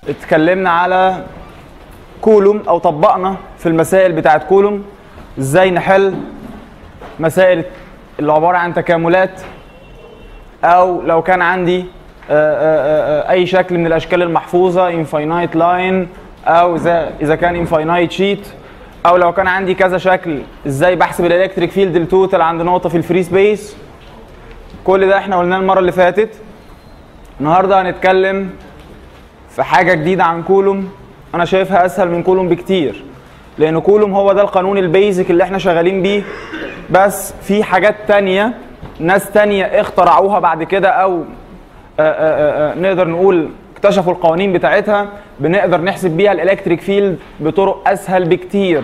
اتكلمنا على كولوم او طبقنا في المسائل بتاعت كولوم ازاي نحل مسائل اللي عباره عن تكاملات او لو كان عندي آآ آآ اي شكل من الاشكال المحفوظه انفاينايت لاين او اذا اذا كان انفاينايت شيت او لو كان عندي كذا شكل ازاي بحسب الالكتريك فيلد التوتال عند نقطه في الفري سبيس كل ده احنا قلناه المره اللي فاتت النهارده هنتكلم في حاجه جديده عن كولوم انا شايفها اسهل من كولوم بكتير لان كولوم هو ده القانون البيزك اللي احنا شغالين بيه بس في حاجات تانية ناس تانية اخترعوها بعد كده او آآ آآ نقدر نقول اكتشفوا القوانين بتاعتها بنقدر نحسب بيها الالكتريك فيلد بطرق اسهل بكتير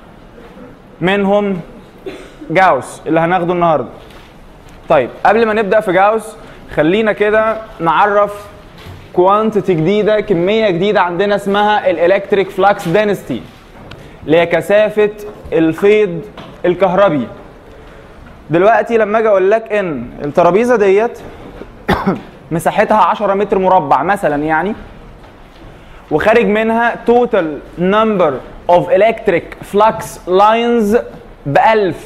منهم جاوس اللي هناخده النهارده طيب قبل ما نبدا في جاوس خلينا كده نعرف كوانتيتي جديده كميه جديده عندنا اسمها الالكتريك فلكس دينستي اللي هي كثافه الفيض الكهربي دلوقتي لما اجي اقول لك ان الترابيزه ديت مساحتها 10 متر مربع مثلا يعني وخارج منها توتال نمبر اوف الكتريك فلكس لاينز ب 1000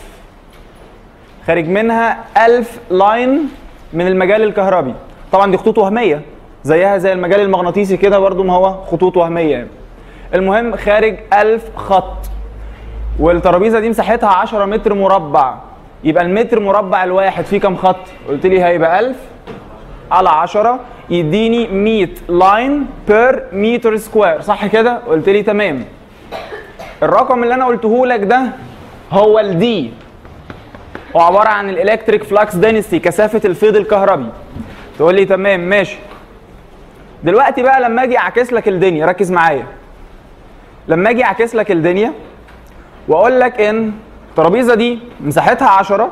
خارج منها 1000 لاين من المجال الكهربي طبعا دي خطوط وهميه زيها زي المجال المغناطيسي كده برضو ما هو خطوط وهميه يعني. المهم خارج 1000 خط والترابيزه دي مساحتها 10 متر مربع يبقى المتر مربع الواحد فيه كام خط؟ قلت لي هيبقى 1000 على 10 يديني 100 لاين بير متر سكوير صح كده؟ قلت لي تمام. الرقم اللي انا قلته لك ده هو الدي هو عباره عن الالكتريك فلكس دينستي كثافه الفيض الكهربي. تقول لي تمام ماشي. دلوقتي بقى لما اجي اعكس لك الدنيا ركز معايا. لما اجي اعكس لك الدنيا واقول لك ان الترابيزه دي مساحتها 10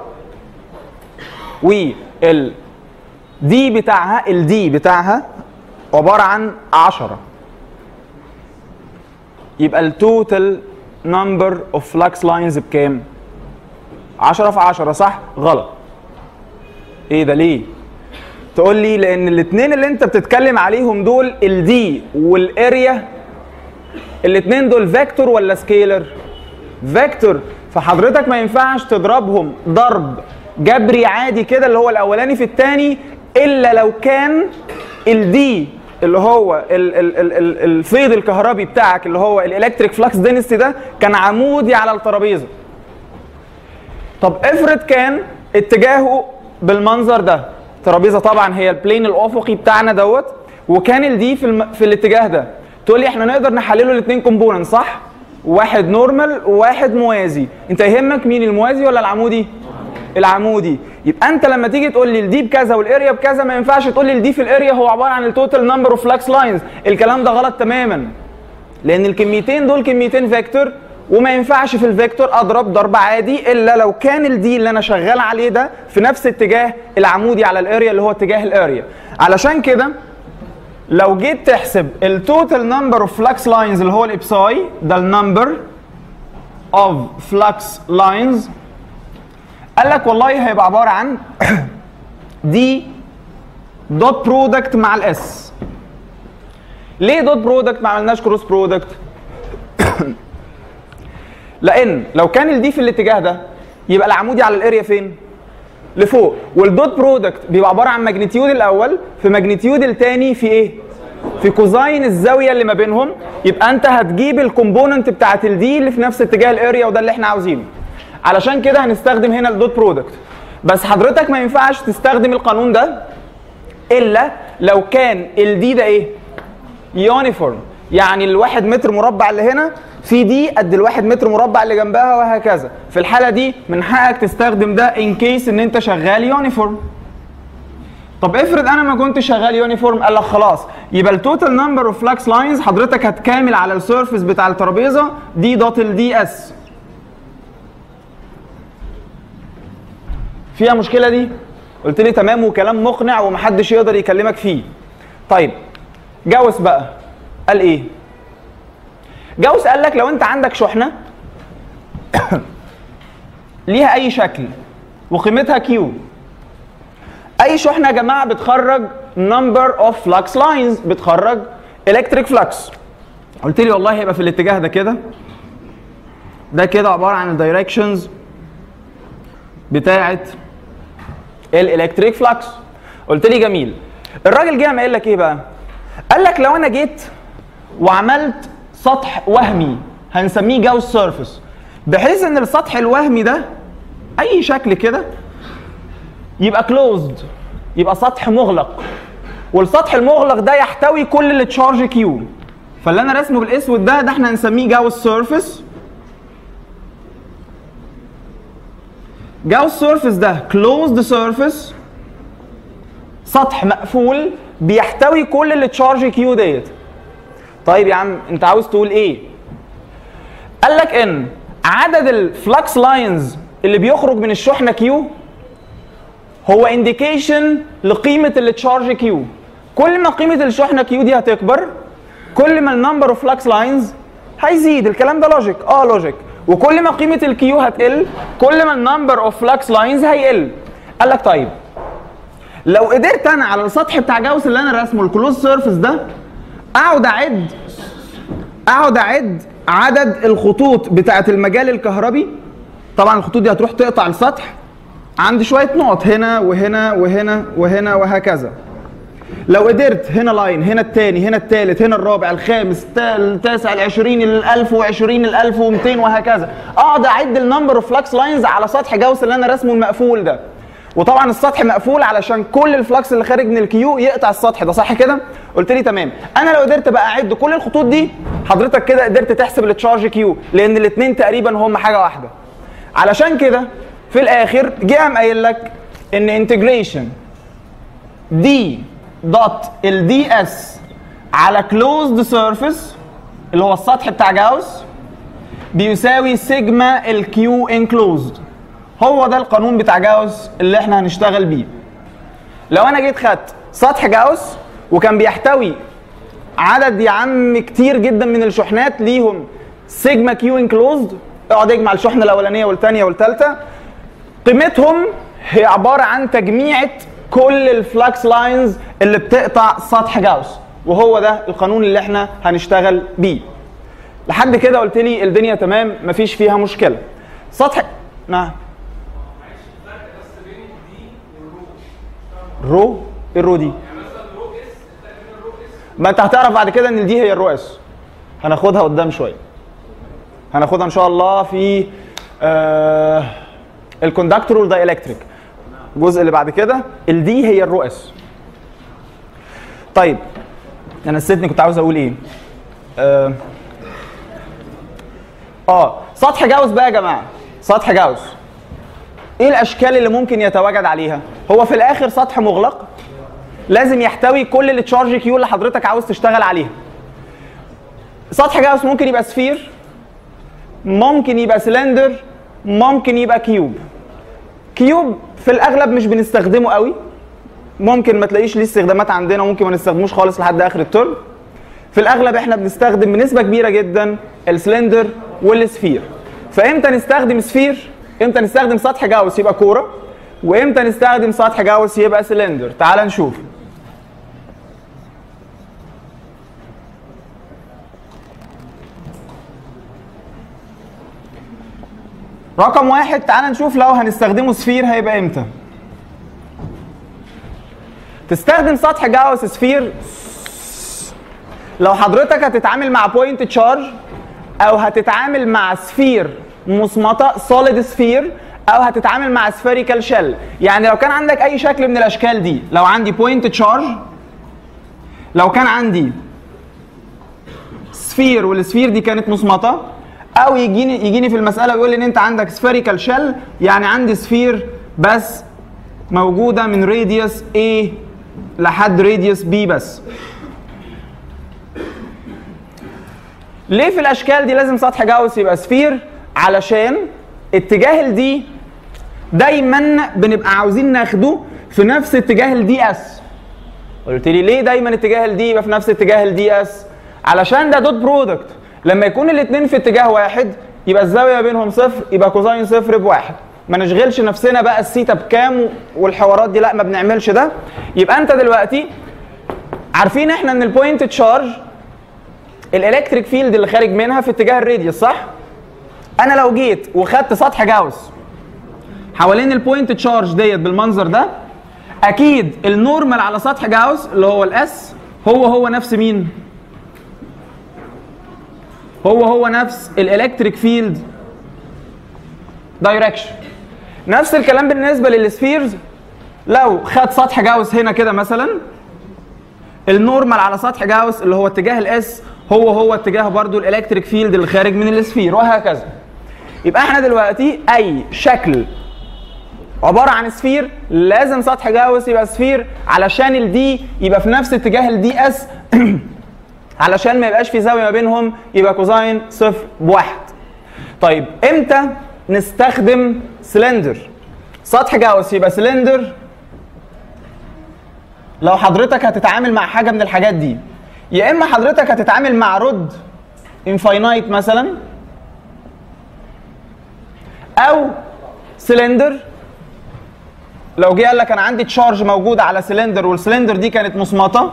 وال دي بتاعها الدي بتاعها عباره عن 10 يبقى التوتال نمبر اوف فلكس لاينز بكام 10 في 10 صح غلط ايه ده ليه تقول لي لان الاثنين اللي انت بتتكلم عليهم دول الدي والاريا الاثنين دول فيكتور ولا سكيلر فيكتور فحضرتك ما ينفعش تضربهم ضرب جبري عادي كده اللي هو الاولاني في الثاني الا لو كان الدي اللي هو ال ال ال ال الفيض الكهربي بتاعك اللي هو الالكتريك فلكس دينستي ده كان عمودي على الترابيزه طب افرض كان اتجاهه بالمنظر ده الترابيزه طبعا هي البلين الافقي بتاعنا دوت وكان الدي في الم... في الاتجاه ده تقول لي احنا نقدر نحلله الاثنين كومبوننت صح واحد نورمال وواحد موازي انت يهمك مين الموازي ولا العمودي العمودي يبقى انت لما تيجي تقول لي الدي بكذا والاريا بكذا ما ينفعش تقول لي الدي في الاريا هو عباره عن التوتال نمبر اوف فلكس لاينز الكلام ده غلط تماما لان الكميتين دول كميتين فيكتور وما ينفعش في الفيكتور اضرب ضرب عادي الا لو كان الدي اللي انا شغال عليه ده في نفس اتجاه العمودي على الاريا اللي هو اتجاه الاريا علشان كده لو جيت تحسب التوتال نمبر اوف فلكس لاينز اللي هو الابساي ده النمبر اوف فلكس لاينز قال لك والله هيبقى عباره عن دي دوت برودكت مع الاس ليه دوت برودكت ما عملناش كروس برودكت لان لو كان الدي في الاتجاه ده يبقى العمودي على الاريا فين لفوق والدوت برودكت بيبقى عباره عن ماجنتيود الاول في ماجنتيود الثاني في ايه في كوزاين الزاويه اللي ما بينهم يبقى انت هتجيب الكومبوننت بتاعت الدي اللي في نفس اتجاه الاريا وده اللي احنا عاوزينه علشان كده هنستخدم هنا الدوت برودكت بس حضرتك ما ينفعش تستخدم القانون ده الا لو كان الدي ده ايه يونيفورم يعني الواحد متر مربع اللي هنا في دي قد الواحد متر مربع اللي جنبها وهكذا في الحاله دي من حقك تستخدم ده ان كيس ان انت شغال يونيفورم طب افرض انا ما كنتش شغال يونيفورم قال لك خلاص يبقى التوتال نمبر اوف فلكس لاينز حضرتك هتكامل على السيرفيس بتاع الترابيزه دي دوت الدي اس فيها مشكله دي قلت لي تمام وكلام مقنع ومحدش يقدر يكلمك فيه طيب جاوس بقى قال ايه جاوس قال لك لو انت عندك شحنه ليها اي شكل وقيمتها كيو اي شحنه يا جماعه بتخرج نمبر اوف فلكس لاينز بتخرج الكتريك فلكس قلت لي والله هيبقى في الاتجاه ده كده ده كده عباره عن الدايركشنز بتاعه الالكتريك فلكس قلت لي جميل الراجل جه قام قايل لك ايه بقى قال لك لو انا جيت وعملت سطح وهمي هنسميه جاوس سيرفيس بحيث ان السطح الوهمي ده اي شكل كده يبقى كلوزد يبقى سطح مغلق والسطح المغلق ده يحتوي كل التشارج كيو فاللي انا رسمه بالاسود ده ده احنا هنسميه جاوس سيرفيس جاوس سيرفيس ده كلوزد سيرفيس سطح مقفول بيحتوي كل التشارج كيو ديت طيب يا عم انت عاوز تقول ايه قال لك ان عدد الفلكس لاينز اللي بيخرج من الشحنه كيو هو انديكيشن لقيمه التشارج كيو كل ما قيمه الشحنه كيو دي هتكبر كل ما النمبر اوف فلكس لاينز هيزيد الكلام ده لوجيك اه لوجيك وكل ما قيمه الكيو هتقل كل ما النمبر اوف فلكس لاينز هيقل قال لك طيب لو قدرت انا على السطح بتاع جاوس اللي انا راسمه الكلوز سيرفيس ده اقعد اعد اقعد اعد عدد الخطوط بتاعه المجال الكهربي طبعا الخطوط دي هتروح تقطع السطح عندي شويه نقط هنا وهنا وهنا وهنا وهكذا لو قدرت هنا لاين هنا الثاني هنا الثالث هنا الرابع الخامس التاسع العشرين الألف وعشرين الألف ومتين وهكذا اقعد اعد النمبر اوف فلكس لاينز على سطح جوس اللي انا رسمه المقفول ده وطبعا السطح مقفول علشان كل الفلكس اللي خارج من الكيو يقطع السطح ده صح كده قلت لي تمام انا لو قدرت بقى اعد كل الخطوط دي حضرتك كده قدرت تحسب التشارج كيو لان الاثنين تقريبا هم حاجه واحده علشان كده في الاخر جه قام قايل لك ان انتجريشن دي دوت الدي اس على كلوزد سيرفيس اللي هو السطح بتاع جاوس بيساوي سيجما الكيو انكلوزد هو ده القانون بتاع جاوس اللي احنا هنشتغل بيه لو انا جيت خدت سطح جاوس وكان بيحتوي عدد يا عم كتير جدا من الشحنات ليهم سيجما كيو انكلوزد اقعد اجمع الشحنه الاولانيه والثانيه والثالثه قيمتهم هي عباره عن تجميعه كل الفلكس لاينز اللي بتقطع سطح جاوس وهو ده القانون اللي احنا هنشتغل بيه لحد كده قلت لي الدنيا تمام مفيش فيها مشكله سطح نعم رو ايه الرو دي ما انت هتعرف بعد كده ان دي هي الرو اس هناخدها قدام شويه هناخدها ان شاء الله في آه الكوندكتور والدايلكتريك الجزء اللي بعد كده الدي هي الرو اس طيب انا نسيتني كنت عاوز اقول ايه اه, آه. سطح جاوس بقى يا جماعه سطح جاوس ايه الاشكال اللي ممكن يتواجد عليها هو في الاخر سطح مغلق لازم يحتوي كل التشارج كيو اللي حضرتك عاوز تشتغل عليها سطح جاوس ممكن يبقى سفير ممكن يبقى سلندر ممكن يبقى كيوب كيوب في الاغلب مش بنستخدمه قوي ممكن ما تلاقيش ليه استخدامات عندنا ممكن ما نستخدموش خالص لحد اخر الترم في الاغلب احنا بنستخدم بنسبه كبيره جدا السلندر والسفير فامتى نستخدم سفير امتى نستخدم سطح جاوس يبقى كوره وامتى نستخدم سطح جاوس يبقى سلندر تعال نشوف رقم واحد تعال نشوف لو هنستخدمه سفير هيبقى امتى تستخدم سطح جاوس سفير لو حضرتك هتتعامل مع بوينت تشارج او هتتعامل مع سفير مصمطه سوليد سفير او هتتعامل مع سفيريكال شيل يعني لو كان عندك اي شكل من الاشكال دي لو عندي بوينت تشارج لو كان عندي سفير والسفير دي كانت مصمطه او يجيني يجيني في المساله ويقول لي ان انت عندك سفيريكال شيل يعني عندي سفير بس موجوده من راديوس A لحد راديوس B بس ليه في الاشكال دي لازم سطح جاوس يبقى سفير علشان اتجاه الدي دايما بنبقى عاوزين ناخده في نفس اتجاه الدي اس قلت لي ليه دايما اتجاه الدي يبقى في نفس اتجاه الدي اس علشان ده دوت برودكت لما يكون الاثنين في اتجاه واحد يبقى الزاويه بينهم صفر يبقى كوزين صفر بواحد ما نشغلش نفسنا بقى السيتا بكام والحوارات دي لا ما بنعملش ده يبقى انت دلوقتي عارفين احنا ان البوينت تشارج الالكتريك فيلد اللي خارج منها في اتجاه الراديوس صح انا لو جيت وخدت سطح جاوس حوالين البوينت تشارج ديت بالمنظر ده اكيد النورمال على سطح جاوس اللي هو الاس هو هو نفس مين هو هو نفس الالكتريك فيلد دايركشن نفس الكلام بالنسبه للسفيرز لو خد سطح جاوس هنا كده مثلا النورمال على سطح جاوس اللي هو اتجاه الاس هو هو اتجاه برضو الالكتريك فيلد اللي خارج من السفير وهكذا يبقى احنا دلوقتي اي شكل عباره عن سفير لازم سطح جاوس يبقى سفير علشان الدي يبقى في نفس اتجاه الدي اس علشان ما يبقاش في زاويه ما بينهم يبقى كوزاين صفر بواحد طيب امتى نستخدم سلندر سطح جاوس يبقى سلندر لو حضرتك هتتعامل مع حاجه من الحاجات دي يا اما حضرتك هتتعامل مع رود انفاينايت مثلا او سلندر لو جه قال لك انا عندي تشارج موجوده على سلندر والسلندر دي كانت مصمطه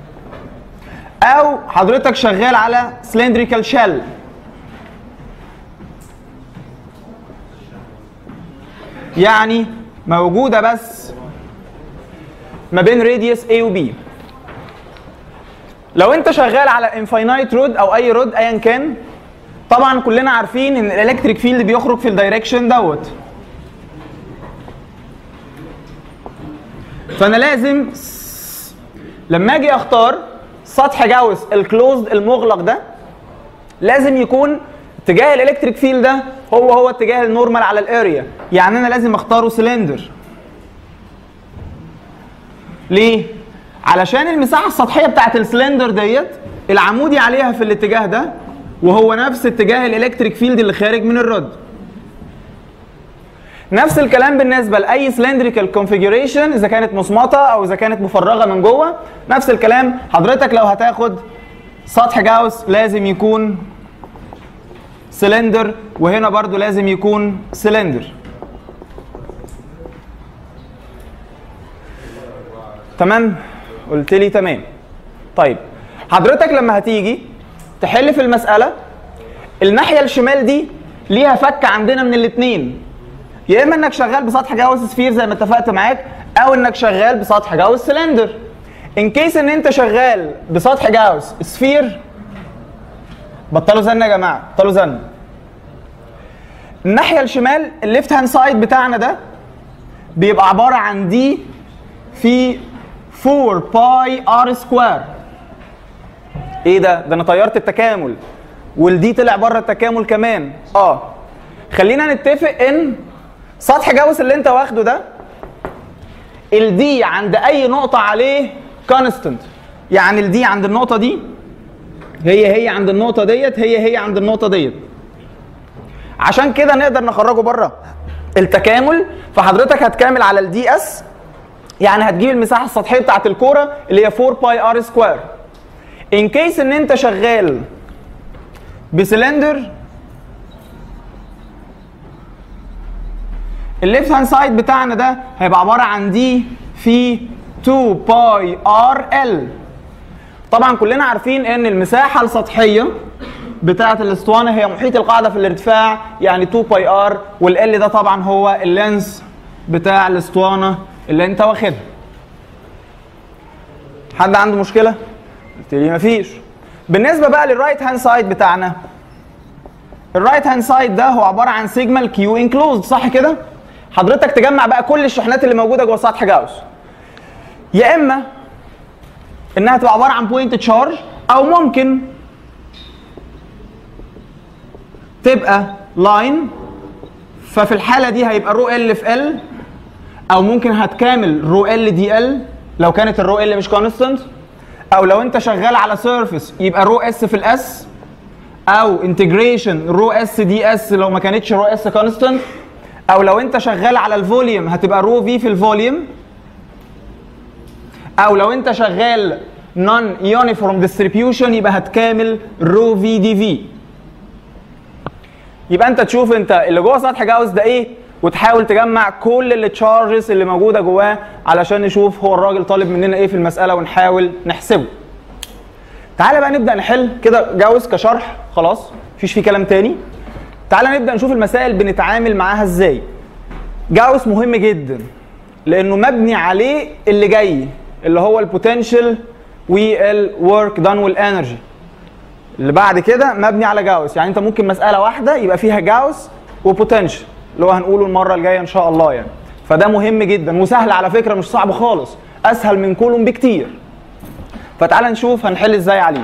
او حضرتك شغال على سلندريكال شell يعني موجوده بس ما بين راديوس A و B لو انت شغال على انفاينايت رود او اي رود ايا كان طبعا كلنا عارفين ان الالكتريك فيلد بيخرج في الدايركشن دوت فانا لازم لما اجي اختار سطح جاوس الكلوزد المغلق ده لازم يكون اتجاه الالكتريك فيلد ده هو هو اتجاه النورمال على الاريا يعني انا لازم اختاره سلندر ليه علشان المساحه السطحيه بتاعت السلندر ديت العمودي عليها في الاتجاه ده وهو نفس اتجاه الالكتريك فيلد اللي خارج من الرد نفس الكلام بالنسبه لاي سلندريكال كونفيجريشن اذا كانت مصمطه او اذا كانت مفرغه من جوه نفس الكلام حضرتك لو هتاخد سطح جاوس لازم يكون سلندر وهنا برضو لازم يكون سلندر تمام قلت لي تمام طيب حضرتك لما هتيجي تحل في المساله الناحيه الشمال دي ليها فك عندنا من الاثنين يا اما انك شغال بسطح جاوس سفير زي ما اتفقت معاك او انك شغال بسطح جاوس سلندر ان كيس ان انت شغال بسطح جاوس سفير بطلوا زن يا جماعه بطلوا زن الناحيه الشمال الليفت هاند سايد بتاعنا ده بيبقى عباره عن دي في 4 باي ار سكوير ايه ده ده انا طيرت التكامل والدي طلع بره التكامل كمان اه خلينا نتفق ان سطح جاوس اللي انت واخده ده الدي عند اي نقطه عليه كونستنت يعني الدي عند النقطه دي هي هي عند النقطه ديت هي هي عند النقطه ديت عشان كده نقدر نخرجه بره التكامل فحضرتك هتكامل على الدي اس يعني هتجيب المساحه السطحيه بتاعت الكوره اللي هي 4 باي ار سكوير ان كيس ان انت شغال بسلندر الليفت هاند سايد بتاعنا ده هيبقى عباره عن دي في 2 باي ار ال طبعا كلنا عارفين ان المساحه السطحيه بتاعه الاسطوانه هي محيط القاعده في الارتفاع يعني 2 باي ار والال ده طبعا هو اللينس بتاع الاسطوانه اللي انت واخدها حد عنده مشكله قلت لي مفيش بالنسبه بقى للرايت هاند سايد بتاعنا الرايت هاند سايد ده هو عباره عن سيجما الكيو انكلوزد صح كده حضرتك تجمع بقى كل الشحنات اللي موجوده جوه سطح جاوس يا اما انها تبقى عباره عن بوينت تشارج او ممكن تبقى لاين ففي الحاله دي هيبقى رو ال في ال او ممكن هتكامل رو ال دي ال لو كانت الرو ال مش كونستنت او لو انت شغال على سيرفيس يبقى رو اس في الاس او انتجريشن رو اس دي اس لو ما كانتش رو اس كونستنت او لو انت شغال على الفوليوم هتبقى رو في في الفوليوم او لو انت شغال نون يونيفورم ديستريبيوشن يبقى هتكامل رو في دي في يبقى انت تشوف انت اللي جوه سطح جاوس ده ايه وتحاول تجمع كل التشارجز اللي موجوده جواه علشان نشوف هو الراجل طالب مننا ايه في المساله ونحاول نحسبه تعالى بقى نبدا نحل كده جاوز كشرح خلاص مفيش فيه كلام تاني تعالى نبدا نشوف المسائل بنتعامل معاها ازاي جاوس مهم جدا لانه مبني عليه اللي جاي اللي هو البوتنشال والورك دان والانرجي اللي بعد كده مبني على جاوس يعني انت ممكن مساله واحده يبقى فيها جاوس وبوتنشال اللي هو هنقوله المره الجايه ان شاء الله يعني فده مهم جدا وسهل على فكره مش صعب خالص اسهل من كولوم بكتير فتعال نشوف هنحل ازاي عليه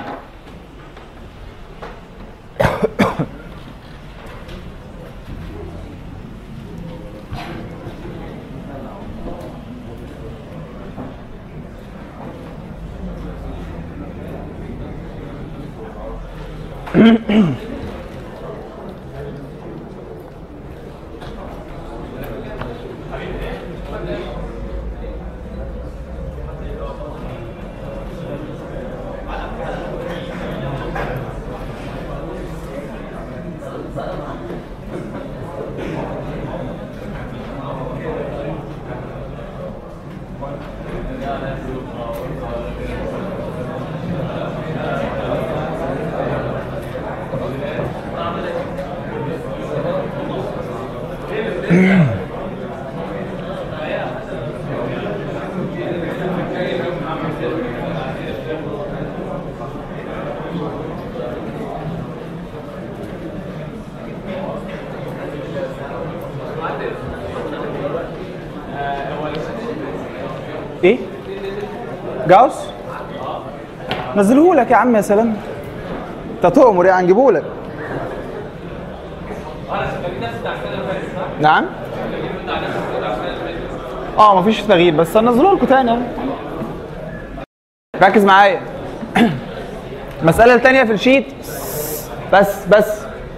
ايه جاوس نزله لك يا عم يا سلام انت تؤمر يعني نجيبه لك نعم اه مفيش تغيير بس هنزله لكم تاني اهو ركز معايا المسألة التانية في الشيت بس بس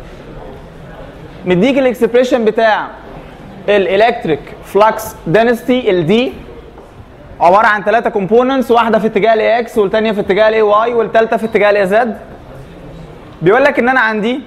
مديك الاكسبريشن بتاع الالكتريك فلكس دنسيتي الدي عباره عن ثلاثه كومبوننتس واحده في اتجاه الاي اكس والثانيه في اتجاه الاي واي والثالثه في اتجاه الاي زد بيقول لك ان انا عندي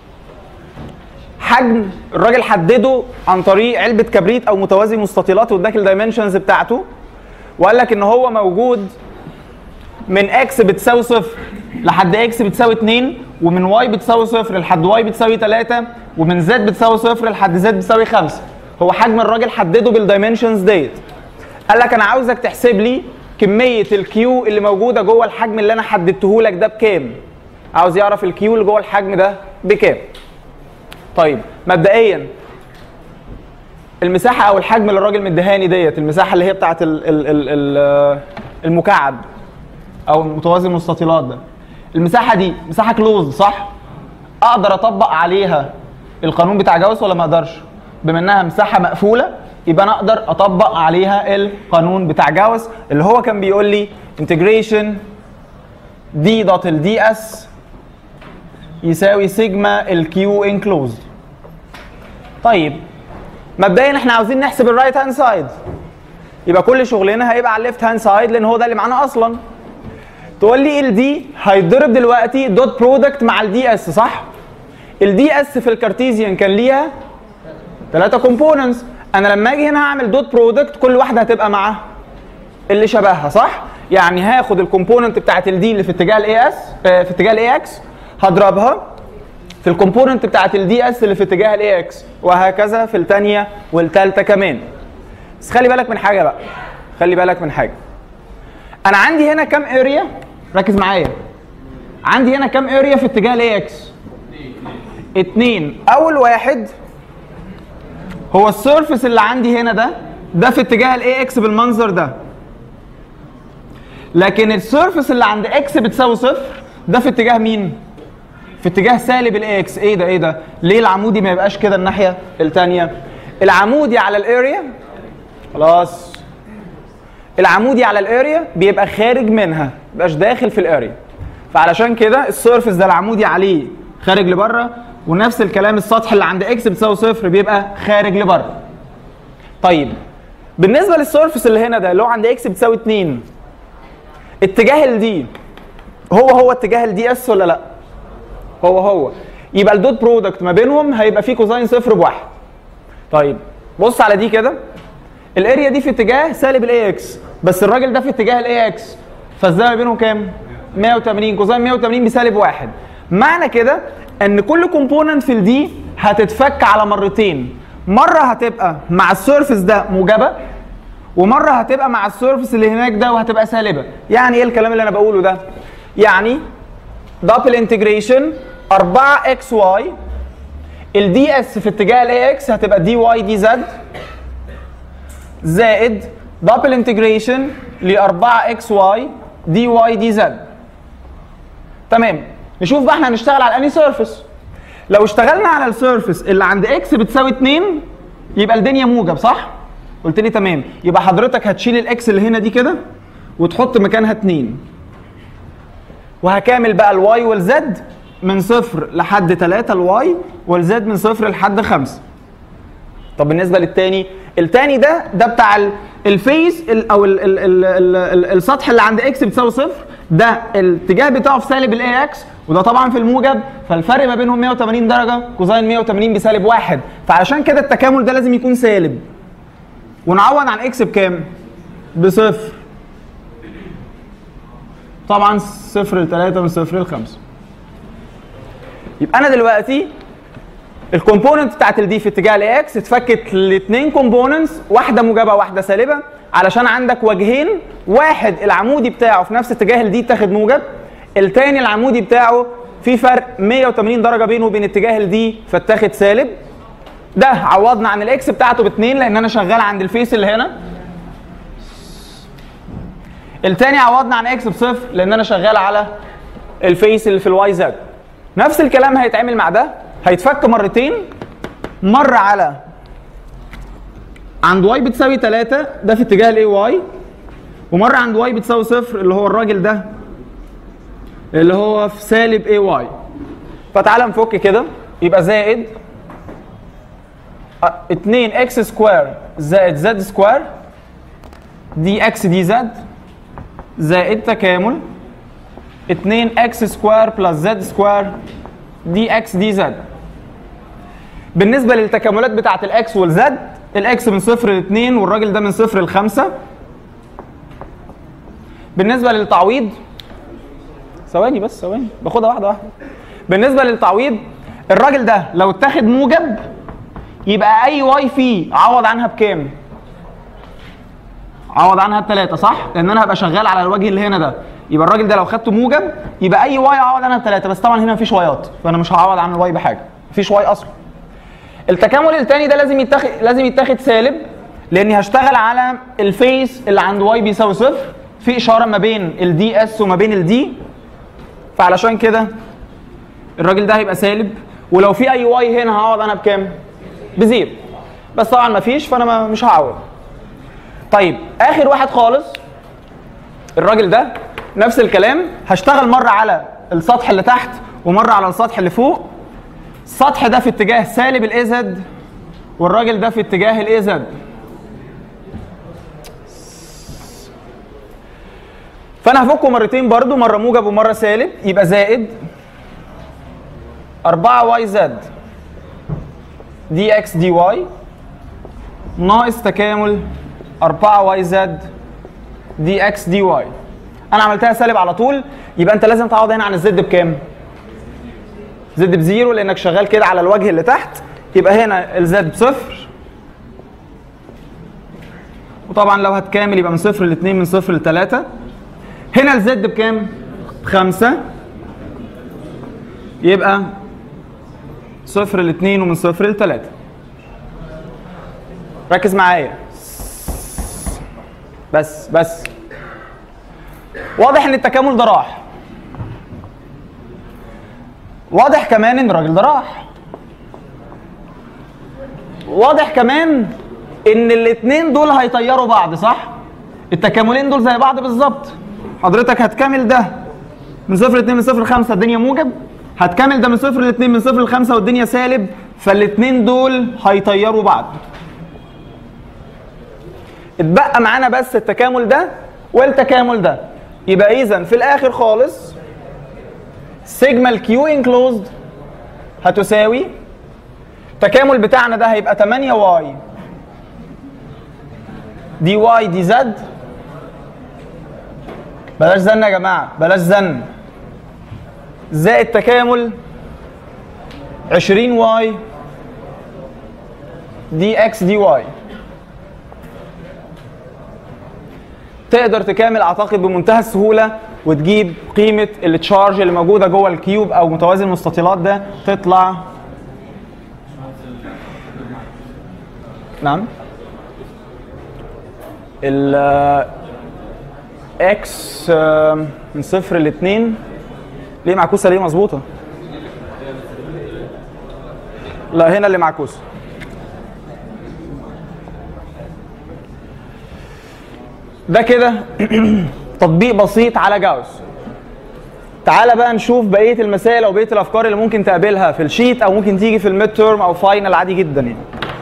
حجم الراجل حدده عن طريق علبه كبريت او متوازي مستطيلات واداك الدايمنشنز بتاعته وقال لك ان هو موجود من اكس بتساوي صفر لحد اكس بتساوي 2 ومن واي بتساوي صفر لحد واي بتساوي 3 ومن زد بتساوي صفر لحد زد بتساوي 5 هو حجم الراجل حدده بالدايمنشنز ديت قال لك انا عاوزك تحسب لي كميه الكيو اللي موجوده جوه الحجم اللي انا حددته لك ده بكام عاوز يعرف الكيو اللي جوه الحجم ده بكام طيب مبدئيا المساحه او الحجم اللي الراجل مديهاني ديت المساحه اللي هي بتاعت ال ال ال ال المكعب او متوازي المستطيلات ده المساحه دي مساحه كلوز صح اقدر اطبق عليها القانون بتاع جاوس ولا ما اقدرش بما انها مساحه مقفوله يبقى انا اقدر اطبق عليها القانون بتاع جاوس اللي هو كان بيقول لي انتجريشن دي دوت الدي اس يساوي سيجما الكيو انكلوزد طيب مبدئيا احنا عاوزين نحسب الرايت هاند سايد يبقى كل شغلنا هيبقى على الليفت هاند سايد لان هو ده اللي معانا اصلا تقول لي ال دي هيتضرب دلوقتي دوت برودكت مع الدي اس صح الدي اس في الكارتيزيان كان ليها ثلاثه كومبوننتس انا لما اجي هنا هعمل دوت برودكت كل واحده هتبقى مع اللي شبهها صح يعني هاخد الكومبوننت بتاعت الدي اللي في اتجاه الاي اس في اتجاه الاي اكس هضربها في الكومبوننت بتاعت الدي اس اللي في اتجاه الاي اكس وهكذا في الثانيه والثالثه كمان بس خلي بالك من حاجه بقى خلي بالك من حاجه انا عندي هنا كام اريا ركز معايا عندي هنا كام اريا في اتجاه الاي اكس اتنين اول واحد هو السيرفس اللي عندي هنا ده ده في اتجاه الاي اكس بالمنظر ده لكن السيرفس اللي عند اكس بتساوي صفر ده في اتجاه مين في اتجاه سالب الاي اكس ايه ده ايه ده ليه العمودي ما يبقاش كده الناحيه الثانيه العمودي على الاريا خلاص العمودي على الاريا بيبقى خارج منها ما بيبقاش داخل في الاريا فعلشان كده السيرفس ده العمودي عليه خارج لبره ونفس الكلام السطح اللي عند اكس بتساوي صفر بيبقى خارج لبره طيب بالنسبه للسيرفس اللي هنا ده اللي هو عند اكس بتساوي 2 اتجاه الدي هو هو اتجاه الدي اس ولا لا هو هو يبقى الدوت برودكت ما بينهم هيبقى فيه كوزين صفر بواحد طيب بص على دي كده الاريا دي في اتجاه سالب الاي اكس بس الراجل ده في اتجاه الاي اكس فالزاويه بينهم كام 180 كوزين 180 بسالب واحد معنى كده ان كل كومبوننت في الدي هتتفك على مرتين مره هتبقى مع السيرفس ده موجبه ومره هتبقى مع السيرفس اللي هناك ده وهتبقى سالبه يعني ايه الكلام اللي انا بقوله ده يعني دبل انتجريشن 4 اكس واي الدي اس في اتجاه الاي اكس هتبقى دي واي دي زد زائد دبل انتجريشن ل 4 اكس واي دي واي دي زد تمام نشوف بقى احنا هنشتغل على انهي سيرفس لو اشتغلنا على السيرفس اللي عند اكس بتساوي 2 يبقى الدنيا موجب صح قلت لي تمام يبقى حضرتك هتشيل الاكس اللي هنا دي كده وتحط مكانها 2 وهكامل بقى الواي والزد من صفر لحد 3 الواي والزد من صفر لحد 5 طب بالنسبه للتاني التاني ده ده بتاع ال- الفيس ال- او ال ال ال ال ال السطح اللي عند اكس بتساوي صفر ده الاتجاه بتاعه في سالب الاي اكس وده طبعا في الموجب فالفرق ما بينهم 180 درجه كوزين 180 بسالب واحد فعشان كده التكامل ده لازم يكون سالب ونعوض عن اكس بكام؟ بصفر طبعا صفر لثلاثة من صفر لخمسة يبقى انا دلوقتي الكومبوننت بتاعت الدي في اتجاه الاي اكس اتفكت لاثنين كومبوننتس واحده موجبه واحده سالبه علشان عندك وجهين واحد العمودي بتاعه في نفس اتجاه الدي اتاخد موجب التاني العمودي بتاعه في فرق 180 درجه بينه وبين اتجاه الدي فاتاخد سالب ده عوضنا عن الاكس بتاعته باثنين لان انا شغال عند الفيس اللي هنا التاني عوضنا عن اكس بصفر لان انا شغال على الفيس اللي في الواي زد نفس الكلام هيتعمل مع ده هيتفك مرتين مره على عند واي بتساوي 3 ده في اتجاه الاي واي ومره عند واي بتساوي صفر اللي هو الراجل ده اللي هو في سالب اي واي فتعالى نفك كده يبقى زائد 2 اكس سكوير زائد زد سكوير دي اكس دي زد زائد تكامل 2 اكس سكوير بلس زد سكوير دي اكس دي زد بالنسبه للتكاملات بتاعه الاكس والزد الاكس من صفر ل 2 والراجل ده من صفر ل 5 بالنسبه للتعويض ثواني بس ثواني باخدها واحده واحده بالنسبه للتعويض الراجل ده لو اتاخد موجب يبقى اي واي فيه عوض عنها بكام؟ عوض عنها بثلاثة صح؟ لأن أنا هبقى شغال على الوجه اللي هنا ده يبقى الراجل ده لو خدته موجب يبقى أي واي أعوض عنها بثلاثة بس طبعا هنا مفيش وايات فأنا مش هعوض عن الواي بحاجة مفيش واي أصلا التكامل الثاني ده لازم يتاخد لازم يتاخد سالب لأني هشتغل على الفيس اللي عند واي بيساوي صفر في إشارة ما بين الدي اس وما بين الدي فعلشان كده الراجل ده هيبقى سالب ولو في أي واي هنا هعوض أنا بكام؟ بزيرو بس طبعا مفيش فأنا ما- مش هعوض طيب اخر واحد خالص الراجل ده نفس الكلام هشتغل مره على السطح اللي تحت ومره على السطح اللي فوق السطح ده في اتجاه سالب الاي زد والراجل ده في اتجاه الاي زد فانا هفكه مرتين برضو مره موجب ومره سالب يبقى زائد 4 واي زد دي اكس دي واي ناقص تكامل 4 واي زد دي اكس دي واي انا عملتها سالب على طول يبقى انت لازم تعوض هنا عن الزد بكام زد بزيرو لانك شغال كده على الوجه اللي تحت يبقى هنا الزد بصفر وطبعا لو هتكامل يبقى من صفر لاثنين من صفر لثلاثة هنا الزد بكام؟ بخمسة يبقى صفر لاثنين ومن صفر لثلاثة ركز معايا بس بس واضح ان التكامل ده راح واضح كمان ان الراجل ده راح واضح كمان ان الاتنين دول هيطيروا بعض صح التكاملين دول زي بعض بالظبط حضرتك هتكامل ده من صفر لاتنين من صفر لخمسة الدنيا موجب هتكامل ده من صفر لاتنين من صفر لخمسة والدنيا سالب فالاتنين دول هيطيروا بعض اتبقى معانا بس التكامل ده والتكامل ده يبقى اذا في الاخر خالص سيجما الكيو انكلوزد هتساوي التكامل بتاعنا ده هيبقى 8 واي دي واي دي زد بلاش زن يا جماعه بلاش زن زائد تكامل 20 واي دي اكس دي واي تقدر تكامل اعتقد بمنتهى السهوله وتجيب قيمه التشارج اللي موجوده جوه الكيوب او متوازي المستطيلات ده تطلع نعم ال اكس من صفر لاتنين ليه معكوسه ليه مظبوطه لا هنا اللي معكوسه ده كده تطبيق بسيط على جاوس تعالى بقى نشوف بقيه المسائل او بقيه الافكار اللي ممكن تقابلها في الشيت او ممكن تيجي في الميد تيرم او فاينل عادي جدا يعني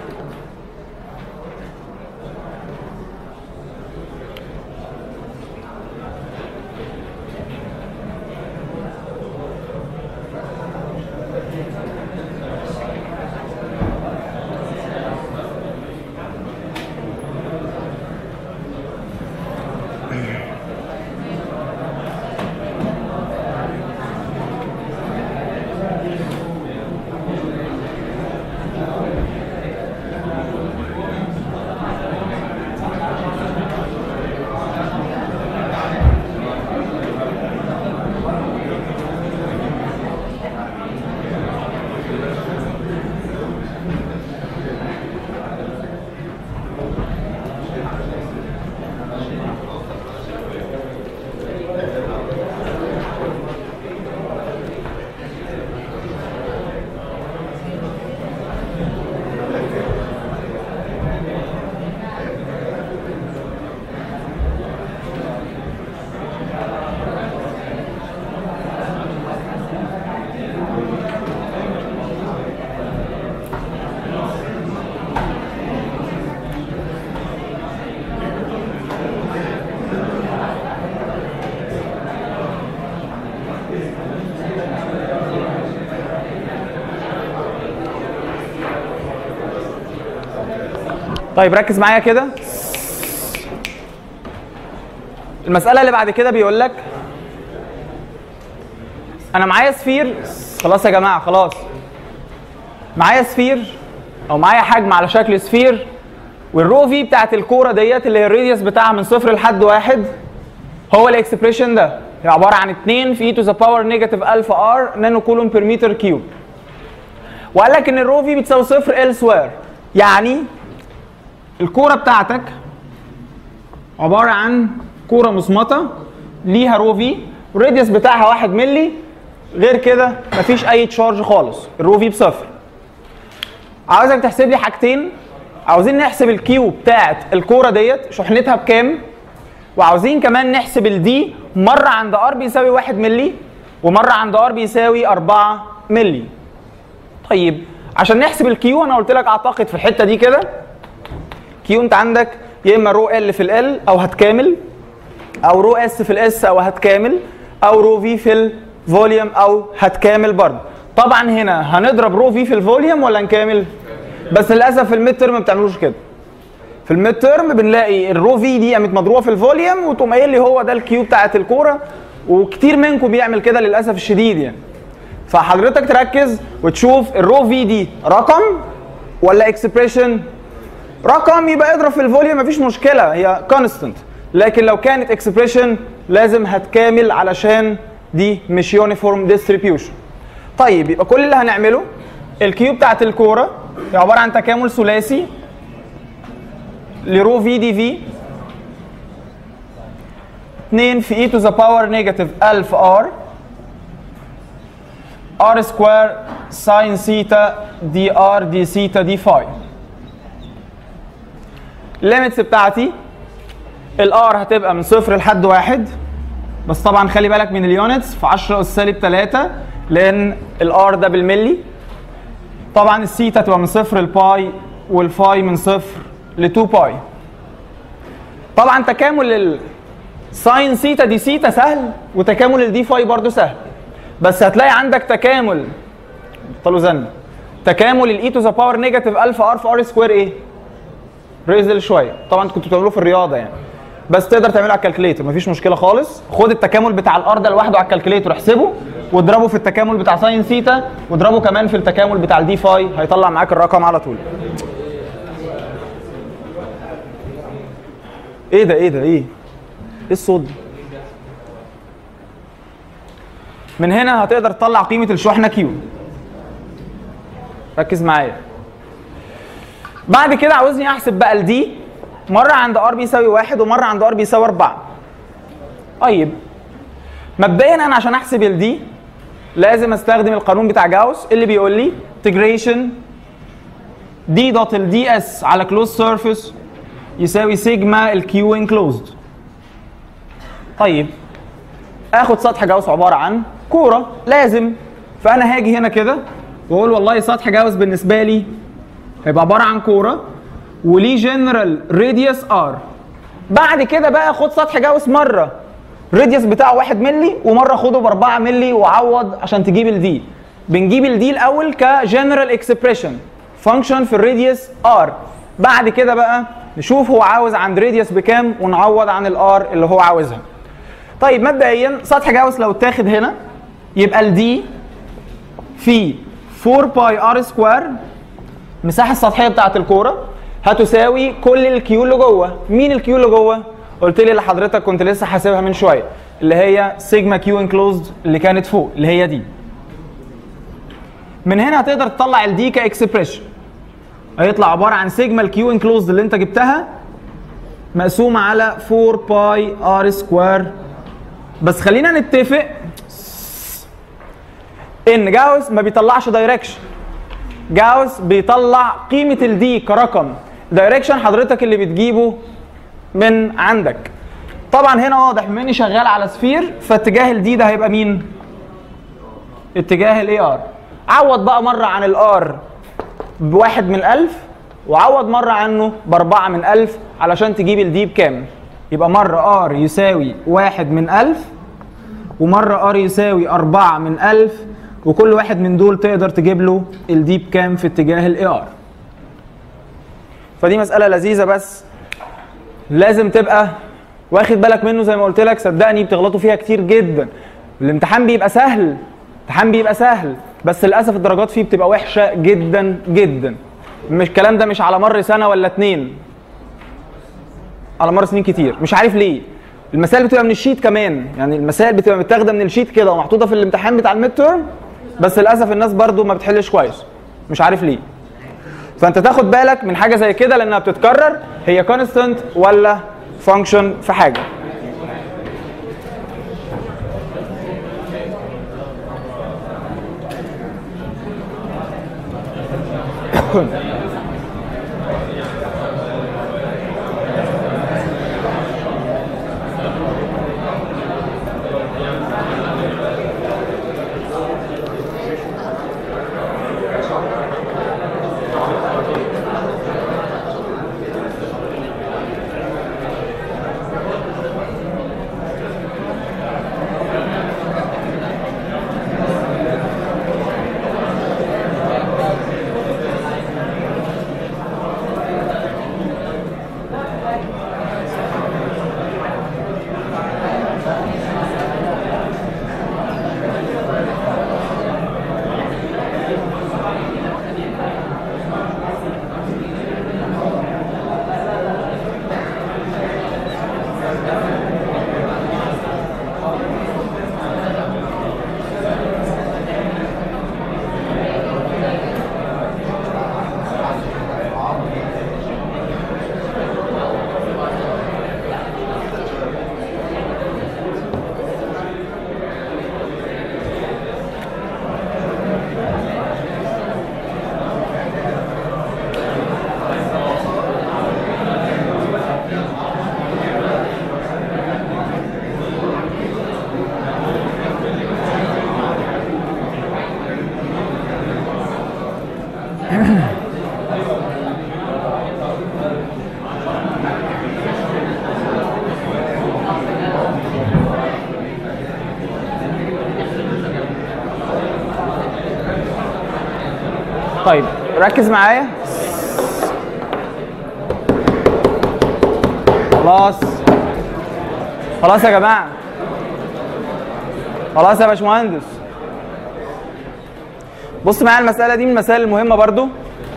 طيب ركز معايا كده المسألة اللي بعد كده بيقول لك أنا معايا سفير خلاص يا جماعة خلاص معايا سفير أو معايا حجم على شكل سفير والرو في بتاعت الكورة ديت اللي هي الراديوس بتاعها من صفر لحد واحد هو الاكسبريشن ده هي عبارة عن 2 في اي تو ذا باور نيجاتيف الفا ار نانو كولوم بير متر كيوب وقال لك ان الرو في بتساوي صفر ال سوير يعني الكوره بتاعتك عباره عن كوره مصمته ليها رو في الراديوس بتاعها 1 مللي غير كده مفيش اي تشارج خالص الرو في بصفر عاوزك تحسب لي حاجتين عاوزين نحسب الكيو بتاعت الكوره ديت شحنتها بكام وعاوزين كمان نحسب الدي مره عند ار بيساوي 1 مللي ومره عند ار بيساوي 4 مللي طيب عشان نحسب الكيو انا قلت لك اعتقد في الحته دي كده كيو انت عندك يا اما رو ال في ال او هتكامل او رو اس في الاس او هتكامل او رو في في الفوليوم او هتكامل برضه طبعا هنا هنضرب رو في في الفوليوم ولا نكامل بس للاسف في الميد ترم ما بتعملوش كده في الميد ترم بنلاقي الرو في دي قامت مضروبه في الفوليوم وتقوم قايل لي هو ده الكيو بتاعت الكوره وكتير منكم بيعمل كده للاسف الشديد يعني فحضرتك تركز وتشوف الرو في دي رقم ولا اكسبريشن رقم يبقى اضرب في الفوليوم مفيش مشكله هي كونستنت لكن لو كانت اكسبريشن لازم هتكامل علشان دي مش يونيفورم ديستريبيوشن طيب يبقى كل اللي هنعمله الكيو بتاعت الكوره هي عباره عن تكامل ثلاثي لرو في دي في 2 في اي تو ذا باور نيجاتيف الف ار ار سكوير ساين سيتا دي ار دي سيتا دي فاي الليميتس بتاعتي الار هتبقى من صفر لحد واحد بس طبعا خلي بالك من اليونتس في 10 اس سالب 3 لان الار ده بالملي طبعا السيتا تبقى من صفر لباي والفاي من صفر ل 2 باي طبعا تكامل الساين سيتا دي سيتا سهل وتكامل الدي فاي برضو سهل بس هتلاقي عندك تكامل طلوا زن تكامل الاي تو ذا باور نيجاتيف الفا ار في ار سكوير ايه؟ ريزل شويه طبعا كنتوا بتعملوه في الرياضه يعني بس تقدر تعمله على الكالكوليتر مفيش مشكله خالص خد التكامل بتاع الار ده لوحده على الكالكوليتر احسبه واضربه في التكامل بتاع ساين ثيتا واضربه كمان في التكامل بتاع الدي فاي هيطلع معاك الرقم على طول ايه ده ايه ده ايه ايه الصوت ده من هنا هتقدر تطلع قيمه الشحنه كيو ركز معايا بعد كده عاوزني احسب بقى الدي مره عند ار بيساوي واحد ومره عند ار بيساوي اربعه طيب مبدئيا انا عشان احسب الدي لازم استخدم القانون بتاع جاوس اللي بيقول لي انتجريشن دي دوت الدي اس على كلوز سيرفيس يساوي سيجما الكيو انكلوزد طيب اخد سطح جاوس عباره عن كوره لازم فانا هاجي هنا كده واقول والله سطح جاوس بالنسبه لي هيبقى عباره عن كوره وليه جنرال راديوس ار بعد كده بقى خد سطح جاوس مره راديوس بتاعه 1 مللي ومره خده ب 4 مللي وعوض عشان تجيب الدي بنجيب الدي الاول كجنرال اكسبريشن فانكشن في الراديوس ار بعد كده بقى نشوف هو عاوز عند راديوس بكام ونعوض عن الار اللي هو عاوزها طيب مبدئيا سطح جاوس لو اتاخد هنا يبقى الدي في 4 باي ار سكوير المساحه السطحيه بتاعه الكوره هتساوي كل الكيو اللي جوه مين الكيو اللي جوه قلت لي لحضرتك كنت لسه حاسبها من شويه اللي هي سيجما كيو انكلوزد اللي كانت فوق اللي هي دي من هنا هتقدر تطلع الدي كاكسبريشن هيطلع عباره عن سيجما الكيو انكلوزد اللي انت جبتها مقسومه على 4 باي ار سكوير بس خلينا نتفق ان جاوس ما بيطلعش دايركشن جاوس بيطلع قيمه الدي كرقم دايركشن حضرتك اللي بتجيبه من عندك طبعا هنا واضح بما اني شغال على سفير فاتجاه الدي ده هيبقى مين اتجاه الاي ار عوض بقى مره عن الار بواحد من ألف وعوض مرة عنه بأربعة من ألف علشان تجيب الدي بكام يبقى مرة ار يساوي واحد من ألف ومرة ار يساوي أربعة من ألف وكل واحد من دول تقدر تجيب له الدي بكام في اتجاه الاي ار فدي مسألة لذيذة بس لازم تبقى واخد بالك منه زي ما قلت لك صدقني بتغلطوا فيها كتير جدا الامتحان بيبقى سهل الامتحان بيبقى سهل بس للاسف الدرجات فيه بتبقى وحشه جدا جدا مش الكلام ده مش على مر سنه ولا اتنين على مر سنين كتير مش عارف ليه المسائل بتبقى من الشيت كمان يعني المسائل بتبقى متاخده من الشيت كده ومحطوطه في الامتحان بتاع الميد تيرم بس للاسف الناس برضو ما بتحلش كويس مش عارف ليه فانت تاخد بالك من حاجه زي كده لانها بتتكرر هي كونستنت ولا فانكشن في حاجه طيب ركز معايا خلاص خلاص يا جماعه خلاص يا باشمهندس بص معايا المساله دي من المسائل المهمه برضو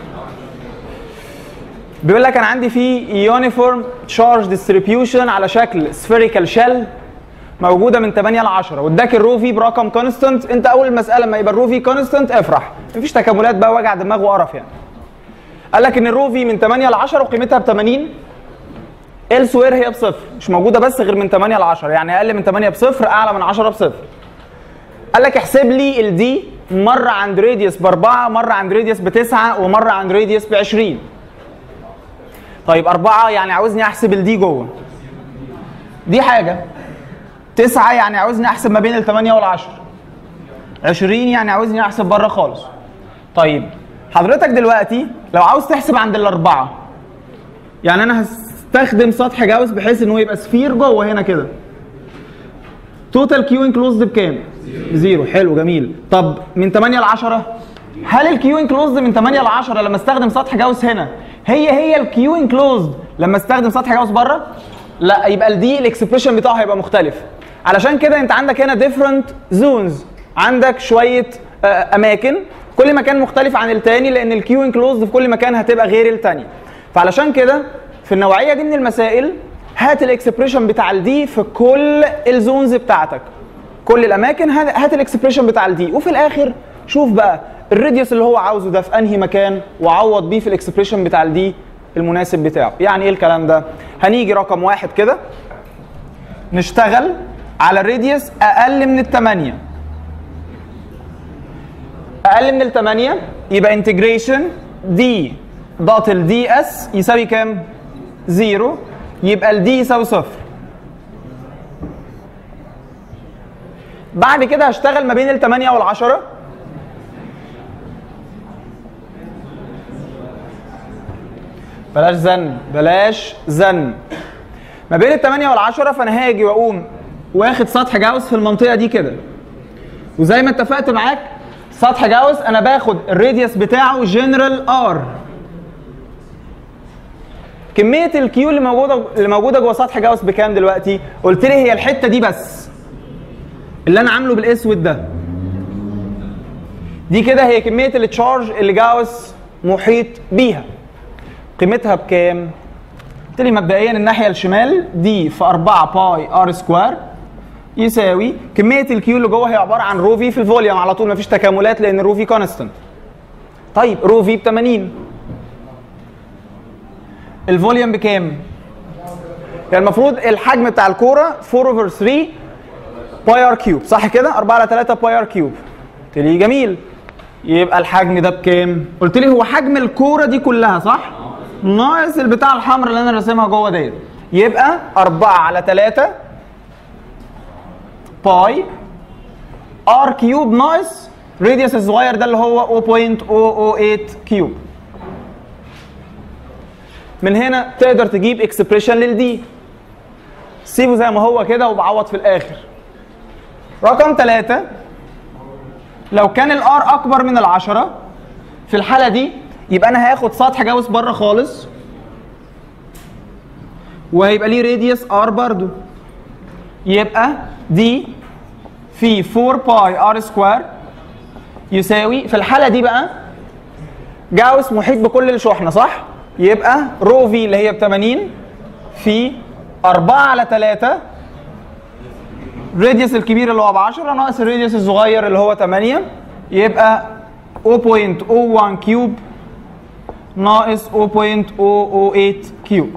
بيقول لك انا عندي في يونيفورم تشارج ديستريبيوشن على شكل سفيريكال شيل موجوده من 8 ل 10 واداك الرو في برقم كونستنت انت اول مساله لما يبقى الرو في كونستنت افرح مفيش تكاملات بقى وجع دماغ وقرف يعني قال لك ان الرو في من 8 ل 10 وقيمتها ب 80 ال سوير هي بصفر مش موجوده بس غير من 8 ل 10 يعني اقل من 8 بصفر اعلى من 10 بصفر قال لك احسب لي الدي مره عند راديوس باربعه مره عند راديوس بتسعه ومره عند راديوس ب 20 طيب أربعة يعني عاوزني أحسب الدي جوه دي حاجة تسعة يعني عاوزني أحسب ما بين الثمانية والعشرة عشرين يعني عاوزني أحسب بره خالص طيب حضرتك دلوقتي لو عاوز تحسب عند الأربعة يعني أنا هستخدم سطح جاوس بحيث إن هو يبقى سفير جوه هنا كده توتال كيو انكلوزد بكام؟ زيرو حلو جميل طب من 8 ل 10 هل الكيو انكلوزد من 8 ل 10 لما استخدم سطح جاوس هنا هي هي الكيو انكلوزد لما استخدم سطح جاوس بره؟ لا يبقى الدي الاكسبريشن بتاعه هيبقى مختلف علشان كده انت عندك هنا ديفرنت زونز عندك شويه آه، اماكن كل مكان مختلف عن التاني لان الكيو انكلوزد في كل مكان هتبقى غير التاني فعلشان كده في النوعيه دي من المسائل هات الاكسبريشن بتاع الدي في كل الزونز بتاعتك كل الاماكن هات هات الاكسبريشن بتاع الدي وفي الاخر شوف بقى الراديوس اللي هو عاوزه ده في انهي مكان وعوض بيه في الاكسبريشن بتاع الدي المناسب بتاعه يعني ايه الكلام ده هنيجي رقم واحد كده نشتغل على الراديوس اقل من الثمانية اقل من الثمانية يبقى انتجريشن دي دوت الدي اس يساوي كام؟ زيرو يبقى الدي يساوي صفر بعد كده هشتغل ما بين الثمانية والعشرة بلاش زن بلاش زن ما بين الثمانية والعشرة فأنا هاجي وأقوم واخد سطح جاوس في المنطقة دي كده وزي ما اتفقت معاك سطح جاوس أنا باخد الراديوس بتاعه جنرال ار كمية الكيو اللي موجودة اللي موجودة جوه سطح جاوس بكام دلوقتي؟ قلت لي هي الحتة دي بس اللي أنا عامله بالأسود ده دي كده هي كمية التشارج اللي جاوس محيط بيها قيمتها بكام؟ قلت لي مبدئيا الناحيه الشمال دي في 4 باي ار سكوير يساوي كميه الكيو اللي جوه هي عباره عن رو في في الفوليوم على طول مفيش تكاملات لان رو في كونستنت طيب رو في ب 80 الفوليوم بكام؟ يعني المفروض الحجم بتاع الكوره 4 اوفر 3 باي ار كيوب صح كده؟ 4 على 3 باي ار كيوب قلت لي جميل يبقى الحجم ده بكام؟ قلت لي هو حجم الكوره دي كلها صح؟ ناقص البتاع الحمراء اللي انا راسمها جوه ديت يبقى 4 على 3 باي ار كيوب ناقص راديوس الصغير ده اللي هو 0.008 كيوب من هنا تقدر تجيب اكسبريشن للدي سيبه زي ما هو كده وبعوض في الاخر رقم 3 لو كان الار اكبر من العشرة في الحالة دي يبقى انا هاخد سطح جاوس بره خالص وهيبقى ليه راديوس ار برضو يبقى دي في 4 باي ار سكوير يساوي في الحالة دي بقى جاوس محيط بكل الشحنة صح؟ يبقى رو في اللي هي ب 80 في 4 على 3 الراديوس الكبير اللي هو ب 10 ناقص الراديوس الصغير اللي هو 8 يبقى 0.01 كيوب ناقص 0.008 كيوب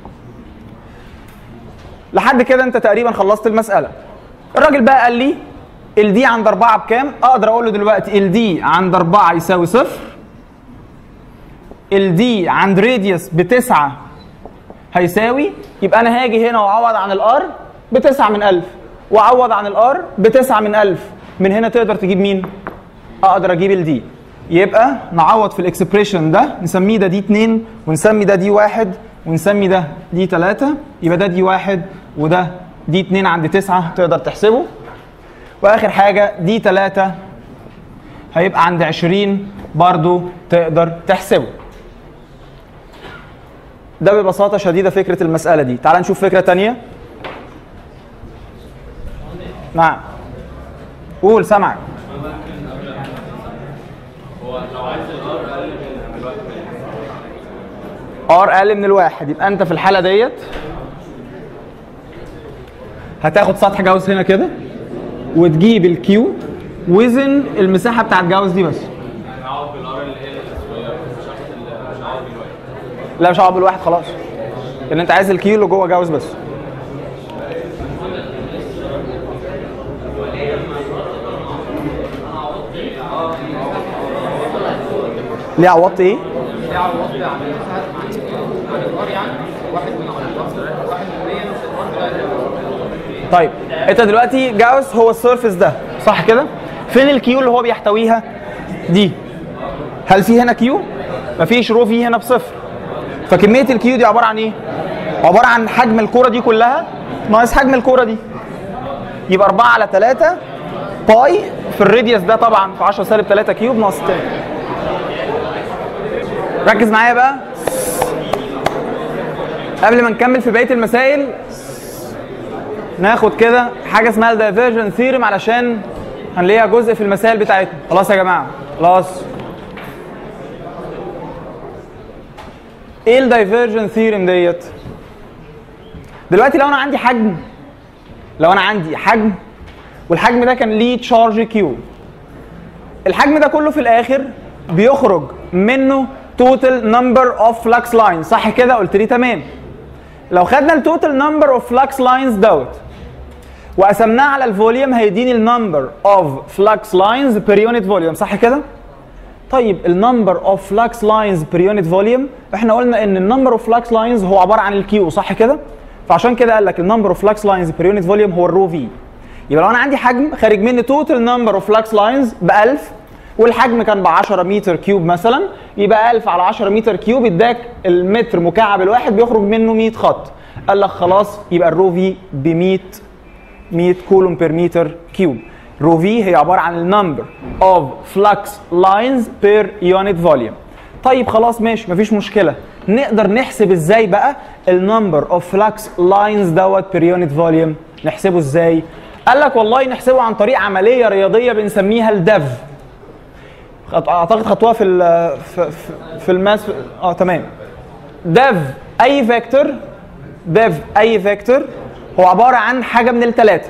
لحد كده انت تقريبا خلصت المساله الراجل بقى قال لي الدي عند 4 بكام اقدر اقول له دلوقتي الدي عند 4 يساوي صفر الدي عند راديوس بتسعة هيساوي يبقى انا هاجي هنا واعوض عن الار بتسعة من 1000 واعوض عن الار بتسعة من 1000 من هنا تقدر تجيب مين؟ اقدر اجيب الدي يبقى نعوض في الاكسبريشن ده نسميه ده دي 2 ونسمي ده دي 1 ونسمي ده دي 3 يبقى ده دي 1 وده دي 2 عند 9 تقدر تحسبه واخر حاجه دي 3 هيبقى عند 20 برضو تقدر تحسبه ده ببساطه شديده فكره المساله دي تعال نشوف فكره تانية نعم قول سامعك هو لو عايز الار اقل من الواحد ار اقل من الواحد يبقى انت في الحاله ديت هتاخد سطح جاوس هنا كده وتجيب الكيو وزن المساحه بتاعت جاوس دي بس يعني اقعد بالار اللي هي الصغيره مش هاخد ال- مش هقعد بالواحد لا مش هقعد بالواحد خلاص لان انت عايز الكيو اللي جوه جاوس بس ليه عوضت ايه؟ طيب انت دلوقتي جاوس هو السيرفيس ده صح كده؟ فين الكيو اللي هو بيحتويها؟ دي هل في هنا كيو؟ مفيش رو في هنا بصفر فكميه الكيو دي عباره عن ايه؟ عباره عن حجم الكوره دي كلها ناقص حجم الكوره دي يبقى 4 على 3 باي في الراديوس ده طبعا في 10 سالب 3 كيوب ناقص 10 ركز معايا بقى قبل ما نكمل في بقيه المسائل ناخد كده حاجه اسمها الدايفرجن ثيرم علشان هنلاقيها جزء في المسائل بتاعتنا خلاص يا جماعه خلاص ايه الدايفرجن ثيرم ديت دلوقتي لو انا عندي حجم لو انا عندي حجم والحجم ده كان ليه تشارج كيو الحجم ده كله في الاخر بيخرج منه توتال نمبر اوف فلكس لاينز صح كده قلت لي تمام لو خدنا التوتال نمبر اوف فلكس لاينز دوت وقسمناه على الفوليوم هيديني النمبر اوف فلكس لاينز بير يونت فوليوم صح كده طيب النمبر اوف فلكس لاينز بير يونت فوليوم احنا قلنا ان النمبر اوف فلكس لاينز هو عباره عن الكيو صح كده فعشان كده قال لك النمبر اوف فلكس لاينز بير يونت فوليوم هو الرو في يبقى لو انا عندي حجم خارج مني توتال نمبر اوف فلكس لاينز ب 1000 والحجم كان ب 10 متر كيوب مثلا يبقى 1000 على 10 متر كيوب اداك المتر مكعب الواحد بيخرج منه 100 خط قال لك خلاص يبقى الرو في ب 100 100 كولوم بير متر كيوب رو في هي عباره عن النمبر اوف فلكس لاينز بير يونت فوليوم طيب خلاص ماشي مفيش مشكله نقدر نحسب ازاي بقى النمبر اوف فلكس لاينز دوت بير يونت فوليوم نحسبه ازاي قال لك والله نحسبه عن طريق عمليه رياضيه بنسميها الدف خط- اعتقد خدتوها في ال في, في- في الماس اه تمام ديف اي فيكتور ديف اي فيكتور هو عباره عن حاجه من الثلاثه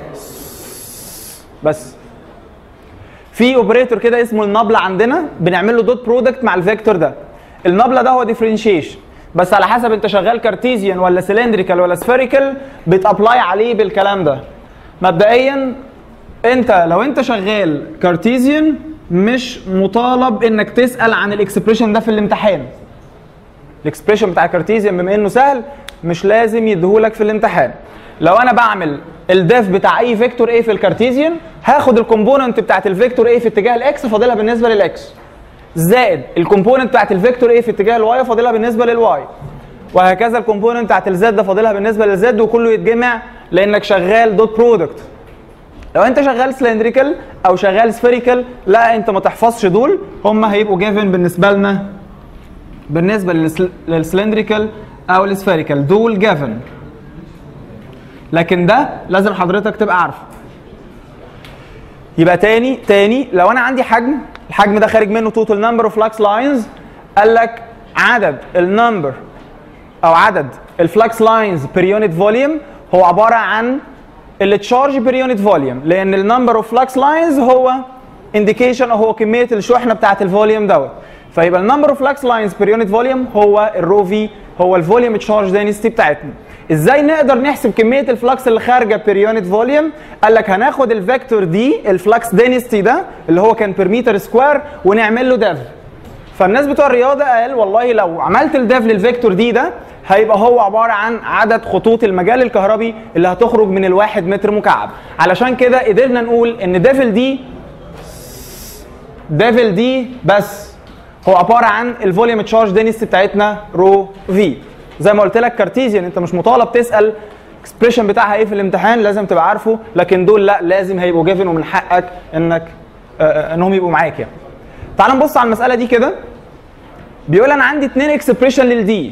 بس في اوبريتور كده اسمه النبله عندنا بنعمل له دوت برودكت مع الفيكتور ده النبله ده هو ديفرنشيشن بس على حسب انت شغال كارتيزيان ولا سلندريكال ولا سفيريكال بتابلاي عليه بالكلام ده مبدئيا انت لو انت شغال كارتيزيان مش مطالب انك تسال عن الاكسبريشن ده في الامتحان الاكسبريشن بتاع الكارتيزيان بما انه سهل مش لازم يديهولك في الامتحان لو انا بعمل الديف بتاع اي فيكتور ايه في الكارتيزيان هاخد الكومبوننت بتاعت الفيكتور ايه في اتجاه الاكس فاضلها بالنسبه للاكس زائد الكومبوننت بتاعت الفيكتور ايه في اتجاه الواي فاضلها بالنسبه للواي وهكذا الكومبوننت بتاعت الزد ده فاضلها بالنسبه للزد وكله يتجمع لانك شغال دوت برودكت لو انت شغال سلندريكال او شغال سفيريكال لا انت ما تحفظش دول هم هيبقوا جيفن بالنسبه لنا بالنسبه للسل- للسلندريكال او السفيريكال دول جيفن لكن ده لازم حضرتك تبقى عارفه يبقى تاني تاني لو انا عندي حجم الحجم ده خارج منه توتال نمبر اوف فلكس لاينز قال لك عدد النمبر او عدد الفلكس لاينز بير يونت فوليوم هو عباره عن التشارج بير يونت فوليوم لان النمبر اوف فلكس لاينز هو انديكيشن او هو كميه الشحنه بتاعه الفوليوم دوت فيبقى النمبر اوف فلكس لاينز بير يونت فوليوم هو الرو في هو الفوليوم تشارج دينستي بتاعتنا ازاي نقدر نحسب كميه الفلكس اللي خارجه بير يونت فوليوم قال لك هناخد الفيكتور دي الفلكس دينستي ده اللي هو كان بير متر سكوير ونعمل له ديف فالناس بتوع الرياضه قال والله لو عملت الديف للفيكتور دي ده هيبقى هو عباره عن عدد خطوط المجال الكهربي اللي هتخرج من الواحد متر مكعب علشان كده قدرنا نقول ان ديفل دي ديفل دي بس هو عباره عن الفوليوم تشارج دينستي بتاعتنا رو في زي ما قلت لك كارتيزيان انت مش مطالب تسال اكسبريشن بتاعها ايه في الامتحان لازم تبقى عارفه لكن دول لا لازم هيبقوا جيفن ومن حقك انك آه، آه، انهم يبقوا معاك يعني تعال نبص على المساله دي كده بيقول انا عندي اتنين اكسبريشن للدي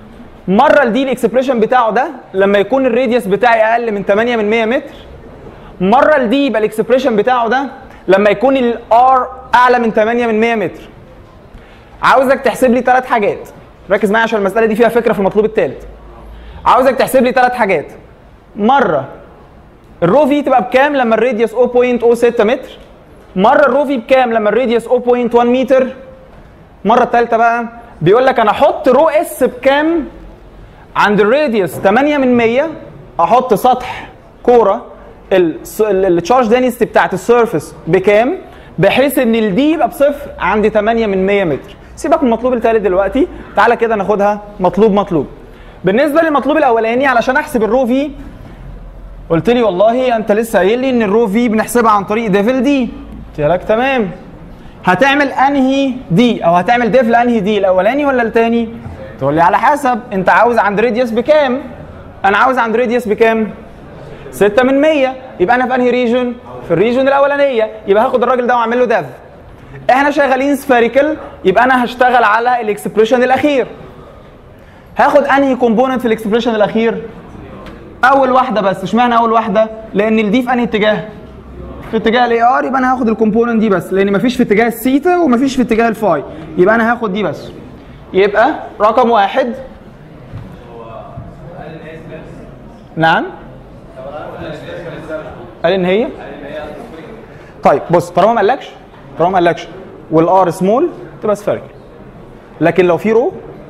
مره الدي الاكسبريشن بتاعه ده لما يكون الراديوس بتاعي اقل من 8 من 100 متر مره الدي يبقى الاكسبريشن بتاعه ده لما يكون الار اعلى من 8 من 100 متر عاوزك تحسب لي ثلاث حاجات ركز معايا عشان المساله دي فيها فكره في المطلوب الثالث عاوزك تحسب لي ثلاث حاجات مره الرو في تبقى بكام لما الراديوس 0.06 متر مره الرو في بكام لما الراديوس 0.1 متر المره الثالثه بقى بيقول لك انا احط رو اس بكام عند الراديوس 8 من 100 احط سطح كوره التشارج دينستي بتاعت السيرفيس بكام بحيث ان الدي يبقى بصفر عند 8 من 100 متر سيبك من المطلوب الثالث دلوقتي تعالى كده ناخدها مطلوب مطلوب بالنسبه للمطلوب الاولاني علشان احسب الرو في قلت لي والله انت لسه قايل لي ان الرو في بنحسبها عن طريق ديفل دي قلت لك تمام هتعمل انهي دي او هتعمل ديف لانهي دي الاولاني ولا الثاني تقول لي على حسب انت عاوز عند راديوس بكام انا عاوز عند راديوس بكام 6 من 100 يبقى انا في انهي ريجون في الريجون الاولانيه يبقى هاخد الراجل ده واعمل له ديف احنا شغالين سفيريكال يبقى انا هشتغل على الاكسبريشن الاخير هاخد انهي كومبوننت في الاكسبريشن الاخير اول واحده بس اشمعنى اول واحده لان الدي في انهي اتجاه في اتجاه الاي ار يبقى انا هاخد الكومبوننت دي بس لان مفيش في اتجاه الثيتا ومفيش في اتجاه الفاي يبقى انا هاخد دي بس يبقى رقم واحد نعم قال ان هي طيب بص طالما ما قالكش طالما ما قالكش والار سمول تبقى سفيريكال لكن لو في رو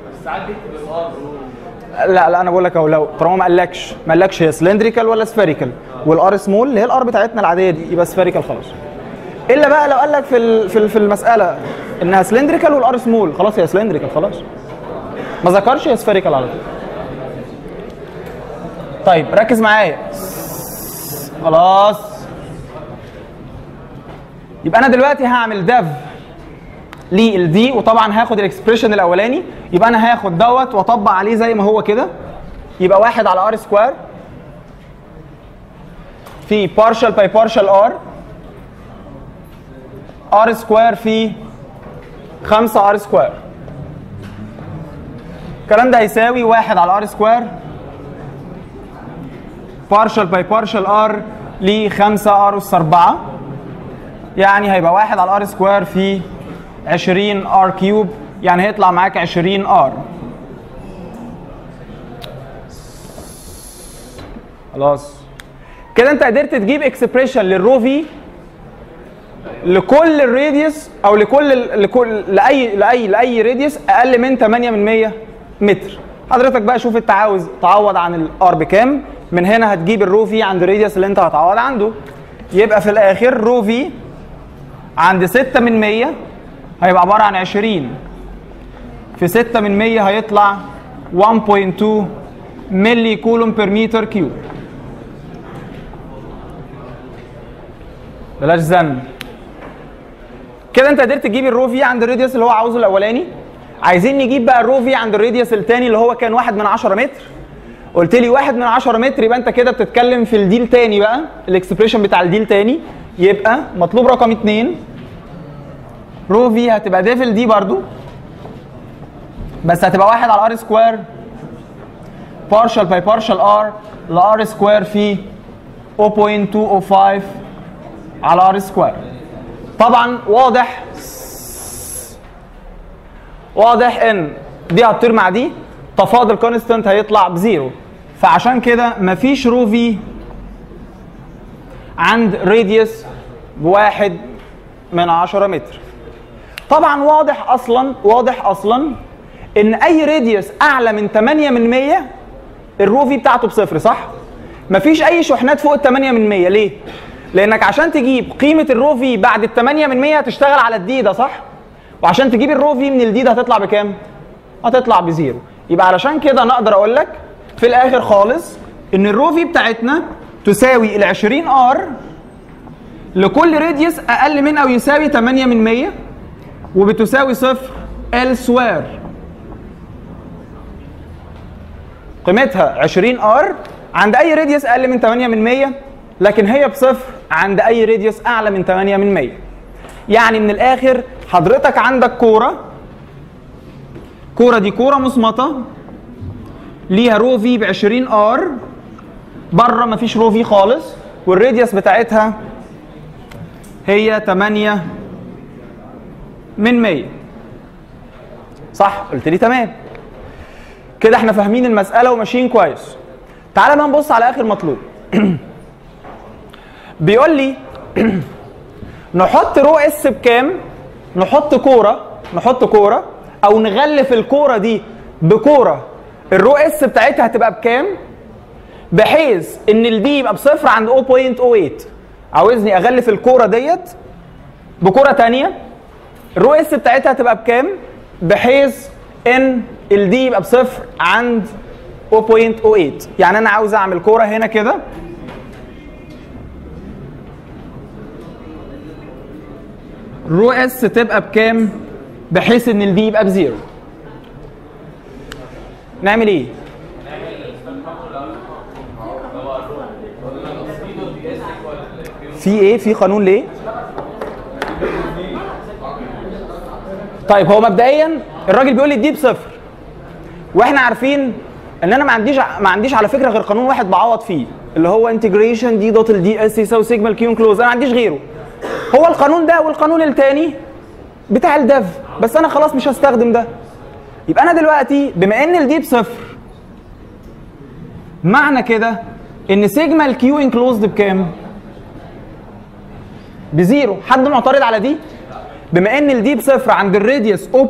لا لا انا بقول لك اهو لو طالما ما قالكش ما قالكش هي سلندريكال ولا سفيريكال والار سمول اللي هي الار بتاعتنا العاديه دي يبقى سفيريكال خلاص الا بقى لو قال لك في ال- في ال- في المساله انها سلندريكال والار سمول خلاص هي سلندريكال خلاص ما ذكرش هي سفيريكال على طول طيب ركز معايا خلاص يبقى انا دلوقتي هعمل ديف للدي وطبعا هاخد الاكسبريشن الاولاني يبقى انا هاخد دوت واطبق عليه زي ما هو كده يبقى واحد على ار سكوير في partial باي partial ار ار سكوير في 5 ار سكوير الكلام ده هيساوي واحد على ار سكوير partial باي partial ار ل 5 ار اس 4 يعني هيبقى واحد على ار سكوير في 20 ار كيوب يعني هيطلع معاك 20 ار خلاص كده انت قدرت تجيب اكسبريشن للرو في لكل الراديوس او لكل ال- لكل لاي لاي لاي راديوس اقل من 8 من 100 متر حضرتك بقى شوف انت عاوز تعوض عن الار بكام من هنا هتجيب الرو في عند الراديوس اللي انت هتعوض عنده يبقى في الاخر رو في عند 6 من 100 هيبقى عباره عن 20 في 6 من 100 هيطلع 1.2 ملي كولوم بير متر كيوب بلاش زن كده انت قدرت تجيب الرو في عند الراديوس اللي هو عاوزه الاولاني عايزين نجيب بقى الرو في عند الراديوس الثاني اللي هو كان واحد من 10 متر قلت لي واحد من 10 متر يبقى انت كده بتتكلم في الديل تاني بقى الاكسبريشن بتاع الديل تاني يبقى مطلوب رقم اتنين رو في هتبقى ديفل دي برضو بس هتبقى واحد على ار سكوير بارشال باي بارشال ار لار سكوير في 0.205 على ار سكوير طبعا واضح واضح ان دي هتطير مع دي تفاضل كونستانت هيطلع بزيرو فعشان كده مفيش رو في عند راديوس بواحد من عشرة متر طبعا واضح اصلا واضح اصلا ان اي راديوس اعلى من 8 من 100 الرو في بتاعته بصفر صح مفيش اي شحنات فوق ال 8 من 100 ليه لانك عشان تجيب قيمه الرو في بعد ال 8 من 100 هتشتغل على الدي ده صح وعشان تجيب الرو في من الدي ده هتطلع بكام هتطلع بزيرو يبقى علشان كده انا اقدر اقول لك في الاخر خالص ان الرو في بتاعتنا تساوي ال 20 ار لكل راديوس اقل من او يساوي 8 من 100 وبتساوي صفر ال سوير قيمتها 20 ار عند اي راديوس اقل من 8 من 100 لكن هي بصفر عند اي راديوس اعلى من 8 من 100 يعني من الاخر حضرتك عندك كوره كوره دي كوره مصمطه ليها رو في ب 20 ار بره مفيش رو في خالص والراديوس بتاعتها هي 8 من 100 صح قلت لي تمام كده احنا فاهمين المساله وماشيين كويس تعالى بقى نبص على اخر مطلوب بيقول لي نحط رو اس بكام نحط كوره نحط كوره او نغلف الكوره دي بكوره الرو اس بتاعتها هتبقى بكام بحيث ان الدي يبقى بصفر عند 0.08 عاوزني اغلف الكوره ديت بكوره تانية الرو اس بتاعتها هتبقى بكام بحيث ان الدي يبقى بصفر عند 0.08 يعني انا عاوز اعمل كوره هنا كده رو اس تبقى بكام بحيث ان الدي يبقى بزيرو نعمل ايه في ايه في قانون ليه طيب هو مبدئيا الراجل بيقول لي دي بصفر واحنا عارفين ان انا ما عنديش ما عنديش على فكره غير قانون واحد بعوض فيه اللي هو انتجريشن دي دوت الدي اس يساوي سيجما الكيون كلوز انا ما عنديش غيره هو القانون ده والقانون الثاني بتاع الدف بس انا خلاص مش هستخدم ده يبقى انا دلوقتي بما ان الدي بصفر معنى كده ان سيجما الكيو انكلوزد بكام؟ بزيرو حد معترض على دي؟ بما ان الدي بصفر عند الراديوس 0.08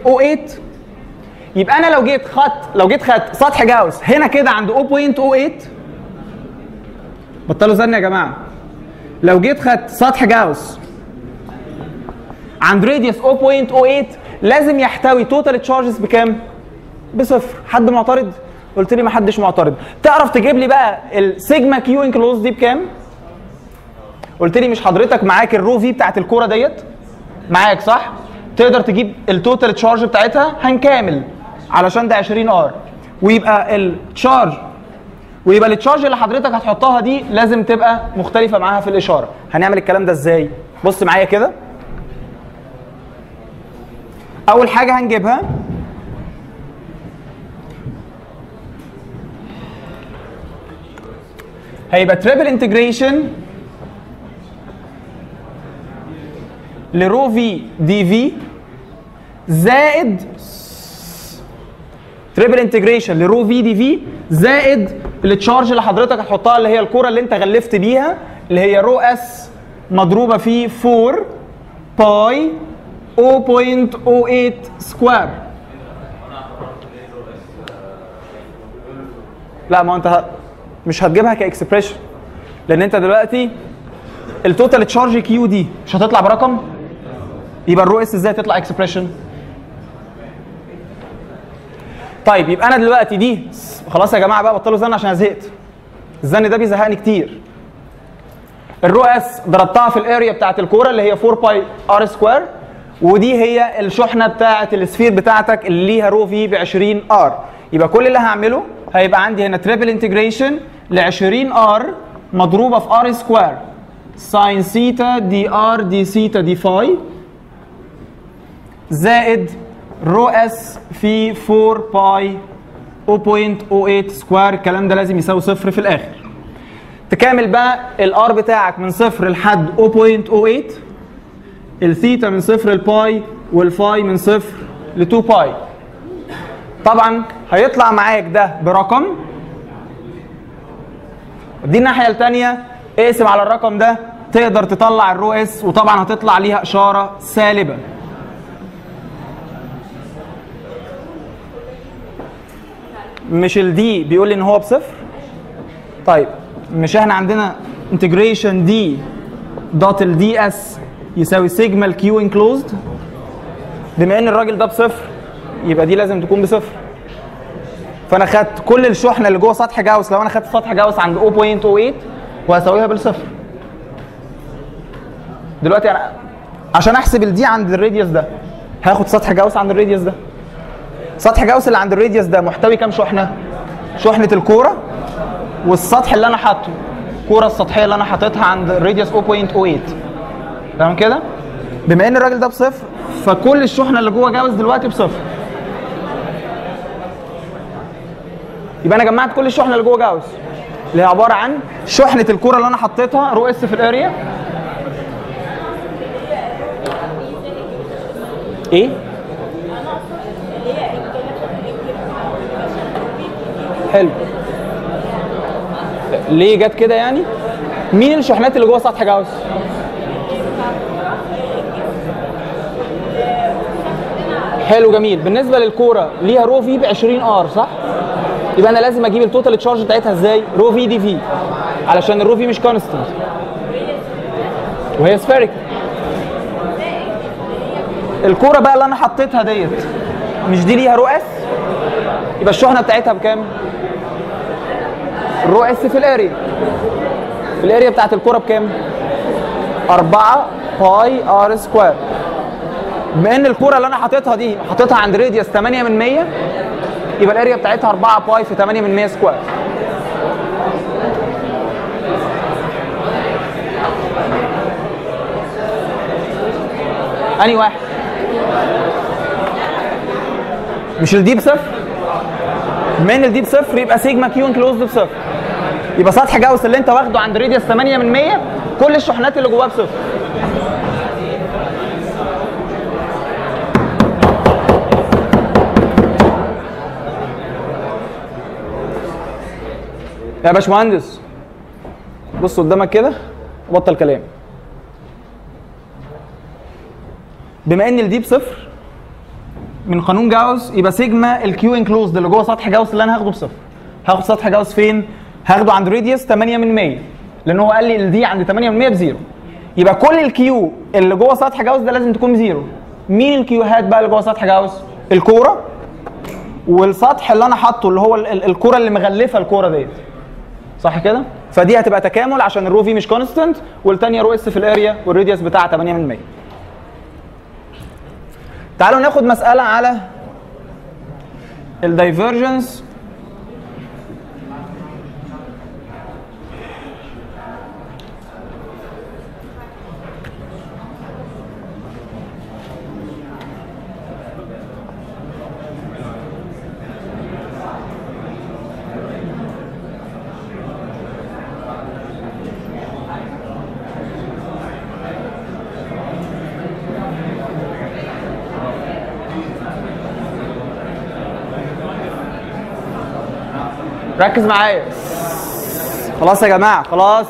يبقى انا لو جيت خدت لو جيت خدت سطح جاوس هنا كده عند 0.08 بطلوا زن يا جماعه لو جيت خدت سطح جاوس عند راديوس 0.08 لازم يحتوي توتال تشارجز بكام؟ بصفر حد معترض؟ قلت لي ما حدش معترض تعرف تجيب لي بقى السيجما كيو انكلوز دي بكام؟ قلت لي مش حضرتك معاك الرو في بتاعت الكوره ديت؟ معاك صح؟ تقدر تجيب التوتال تشارج بتاعتها هنكامل علشان ده 20 ار ويبقى التشارج ويبقى التشارج اللي حضرتك هتحطها دي لازم تبقى مختلفه معاها في الاشاره هنعمل الكلام ده ازاي بص معايا كده اول حاجه هنجيبها هيبقى تريبل انتجريشن لرو في دي في زائد تريبل انتجريشن لرو في دي في زائد التشارج اللي حضرتك هتحطها اللي هي الكوره اللي انت غلفت بيها اللي هي رو اس مضروبه في 4 باي 0.08 سكوير لا ما انت ه- مش هتجيبها كاكسبريشن لان انت دلوقتي التوتال تشارج كيو دي مش هتطلع برقم يبقى الرو اس ازاي تطلع اكسبريشن طيب يبقى انا دلوقتي دي خلاص يا جماعه بقى بطلوا زن عشان انا زهقت الزن ده بيزهقني كتير الرو اس ضربتها في الاريا بتاعت الكوره اللي هي 4 باي ار سكوير ودي هي الشحنه بتاعت السفير بتاعتك اللي ليها رو في ب 20 ار يبقى كل اللي هعمله هيبقى عندي هنا تريبل انتجريشن ل 20 ار مضروبه في ار سكوير ساين سيتا دي ار دي سيتا دي فاي زائد رو اس في 4 باي 0.08 سكوير الكلام ده لازم يساوي صفر في الاخر تكامل بقى الار بتاعك من صفر لحد 0.08 الثيتا من صفر لباي والفاي من صفر ل 2 باي طبعا هيطلع معاك ده برقم دي الناحيه الثانيه اقسم على الرقم ده تقدر تطلع الرو اس وطبعا هتطلع ليها اشاره سالبه مش الدي بيقول لي ان هو بصفر طيب مش احنا عندنا انتجريشن دي دوت الدي اس يساوي سيجما الكيو انكلوزد بما ان الراجل ده بصفر يبقى دي لازم تكون بصفر فانا خدت كل الشحنه اللي جوه سطح جاوس لو انا خدت سطح جاوس عند 0.08 وهساويها بالصفر دلوقتي انا عشان احسب الدي عند الراديوس ده هاخد سطح جاوس عند الراديوس ده سطح جاوس اللي عند الراديوس ده محتوي كام شحنه شحنه الكوره والسطح اللي انا حاطه الكوره السطحيه اللي انا حاططها عند الراديوس 0.08 تمام كده بما ان الراجل ده بصفر فكل الشحنه اللي جوه جاوس دلوقتي بصفر يبقى انا جمعت كل الشحنه اللي جوه جاوس اللي هي عباره عن شحنه الكره اللي انا حطيتها رو اس في الاريا ايه حلو ليه جت كده يعني مين الشحنات اللي جوه سطح جاوس حلو جميل بالنسبه للكوره ليها رو في ب 20 ار صح يبقى انا لازم اجيب التوتال تشارج بتاعتها ازاي رو في دي في علشان الرو في مش كونستنت وهي سفيريك الكوره بقى اللي انا حطيتها ديت مش دي ليها رو اس يبقى الشحنه بتاعتها بكام الرو اس في الاريا الاريا بتاعت الكوره بكام 4 باي ار سكوير بما ان الكوره اللي انا حاططها دي حاططها عند راديوس 8 من 100 يبقى الاريا بتاعتها 4 باي في 8 من 100 سكوير انهي واحد مش الدي بصفر بما ان الدي بصفر يبقى سيجما كيو انكلوزد بصفر يبقى سطح جاوس اللي انت واخده عند راديوس 8 من 100 كل الشحنات اللي جواه بصفر يا باشمهندس بص قدامك كده وبطل كلام بما ان الدي بصفر من قانون جاوس يبقى سيجما الكيو انكلوزد اللي جوه سطح جاوس اللي انا هاخده بصفر هاخد سطح جاوس فين؟ هاخده عند راديوس 8 من 100 لان هو قال لي الدي عند 8 من 100 بزيرو يبقى كل الكيو اللي جوه سطح جاوس ده لازم تكون بزيرو مين الكيوهات بقى اللي جوه سطح جاوس؟ الكوره والسطح اللي انا حاطه اللي هو ال- ال- الكوره اللي مغلفه الكوره ديت صح كده؟ فدي هتبقى تكامل عشان الرو في مش كونستنت والثانيه رو اس في الاريا والراديوس بتاعها 8 من 100 تعالوا ناخد مسألة على الدايفرجنس ركز معايا خلاص يا جماعه خلاص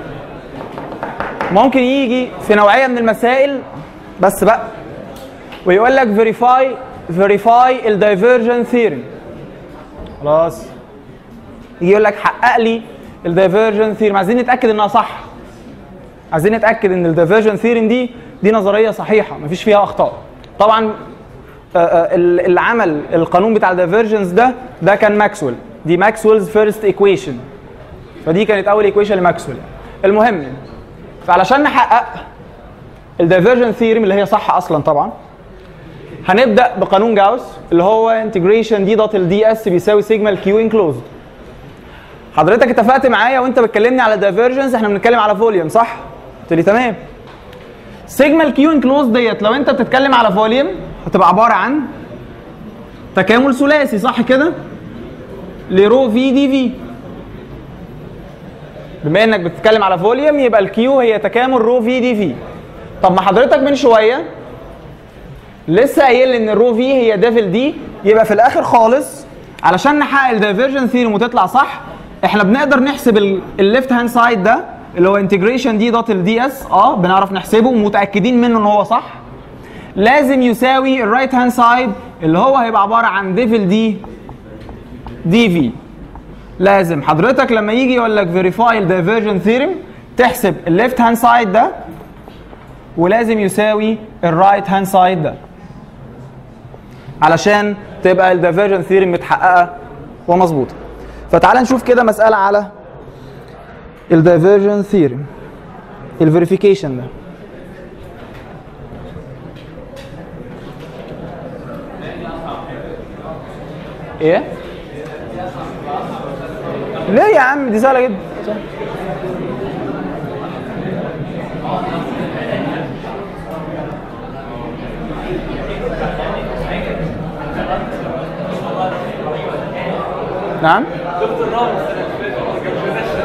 ممكن يجي في نوعيه من المسائل بس بقى ويقول لك فيريفاي فيريفاي الدايفرجن ثيوري خلاص يجي يقول لك حقق لي الدايفرجن ثيوري عايزين نتاكد انها صح عايزين نتاكد ان الدايفرجن ثيوري دي دي نظريه صحيحه مفيش فيها اخطاء طبعا آه، آه، اللي عمل القانون بتاع الدايفرجنس ده ده كان ماكسويل دي ماكسويلز فيرست ايكويشن فدي كانت اول ايكويشن لماكسويل المهم فعلشان نحقق الدايفرجن ثيوري اللي هي صح اصلا طبعا هنبدا بقانون جاوس اللي هو انتجريشن دي دوت الدي اس بيساوي سيجما الكيو انكلوزد حضرتك اتفقت معايا وانت بتكلمني على الدايفرجنس احنا بنتكلم على فوليوم صح؟ قلت لي تمام سيجما الكيو انكلوز ديت لو انت بتتكلم على فوليوم هتبقى عباره عن تكامل ثلاثي صح كده؟ لرو في دي في بما انك بتتكلم على فوليوم يبقى الكيو هي تكامل رو في دي في طب ما حضرتك من شويه لسه قايل لي ان الرو في هي ديفل دي يبقى في الاخر خالص علشان نحقق الدايفرجن ثيرم وتطلع صح احنا بنقدر نحسب الليفت هاند سايد ده اللي هو انتجريشن دي دوت الدي اس اه بنعرف نحسبه ومتاكدين منه ان هو صح لازم يساوي الرايت هاند سايد اللي هو هيبقى عباره عن ديفل دي دي في لازم حضرتك لما يجي يقول لك فيريفاي الدايفرجن ثيرم تحسب الليفت هاند سايد ده ولازم يساوي الرايت هاند سايد ده علشان تبقى الدايفرجن ثيرم متحققه ومظبوطه فتعال نشوف كده مساله على الدايفرجن ثيرم الفيريفيكيشن ده ايه ليه يا عم دي سهله جدا نعم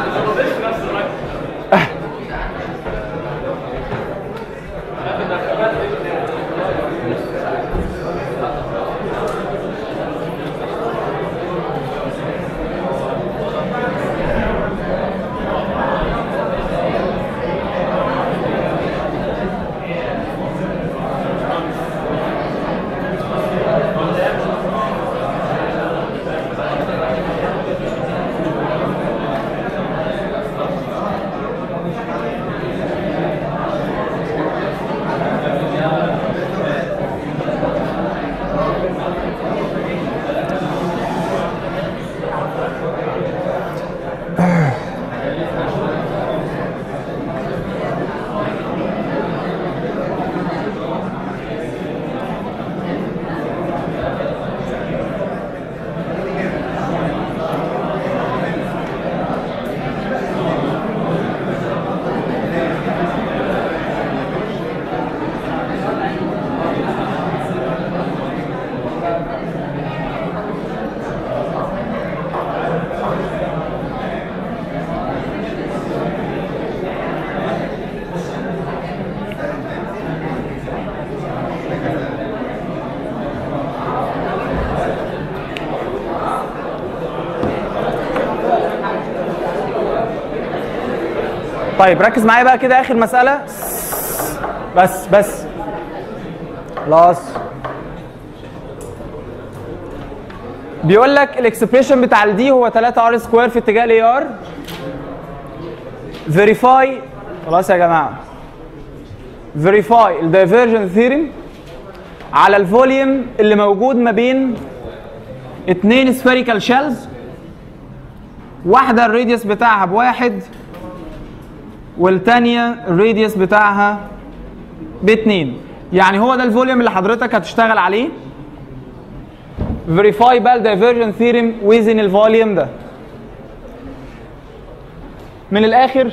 طيب ركز معايا بقى كده اخر مساله بس بس خلاص بيقول لك الاكسبريشن بتاع الدي هو 3 ار سكوير في اتجاه الاي ار فيريفاي خلاص يا جماعه فيريفاي الدايفرجن ثيرم على الفوليوم اللي موجود ما بين اتنين سفيريكال شيلز واحده الراديوس بتاعها بواحد والتانية الراديوس بتاعها باتنين يعني هو ده الفوليوم اللي حضرتك هتشتغل عليه فيريفاي بقى الدايفرجن ثيرم ويزن الفوليوم ده من الاخر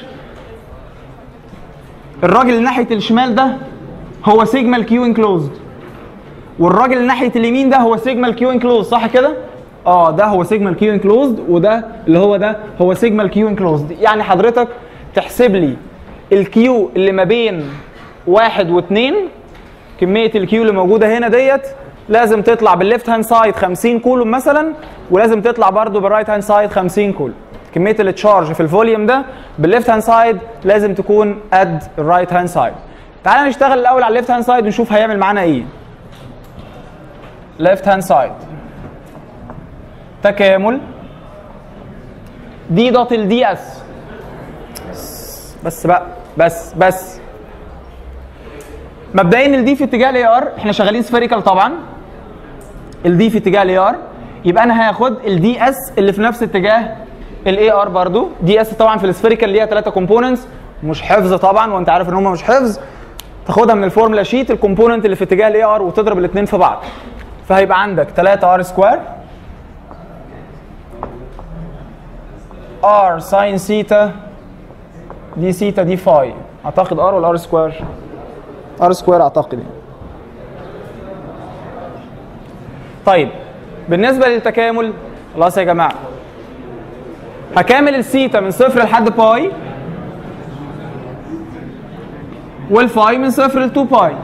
الراجل اللي ناحيه الشمال ده هو سيجما الكيو انكلوزد والراجل اللي ناحيه اليمين ده هو سيجما الكيو انكلوزد صح كده اه ده هو سيجما الكيو انكلوزد وده اللي هو ده هو سيجما الكيو انكلوزد يعني حضرتك تحسب لي الكيو اللي ما بين واحد واثنين كميه الكيو اللي موجوده هنا ديت لازم تطلع بالليفت هاند سايد 50 كولوم مثلا ولازم تطلع برضو بالرايت هاند سايد 50 كولوم كميه التشارج في الفوليوم ده بالليفت هاند سايد لازم تكون قد الرايت هاند سايد تعالى نشتغل الاول على الليفت هاند سايد ونشوف هيعمل معانا ايه ليفت هاند سايد تكامل دي دوت الدي اس بس بقى بس بس مبدئيا الدي في اتجاه الاي ار احنا شغالين سفيريكال طبعا الدي في اتجاه الاي ار يبقى انا هاخد الدي اس اللي في نفس اتجاه الاي ار برضو دي اس طبعا في السفيريكال ليها ثلاثه كومبوننتس مش حفظ طبعا وانت عارف ان هم مش حفظ تاخدها من الفورمولا شيت الكومبوننت اللي في اتجاه الاي ار وتضرب الاثنين في بعض فهيبقى عندك 3 ار سكوير ار ساين سيتا دي سيتا دي فاي اعتقد ار ولا ار سكوير ار سكوير اعتقد يعني. طيب بالنسبه للتكامل خلاص يا جماعه هكامل السيتا من صفر لحد باي والفاي من صفر ل 2 باي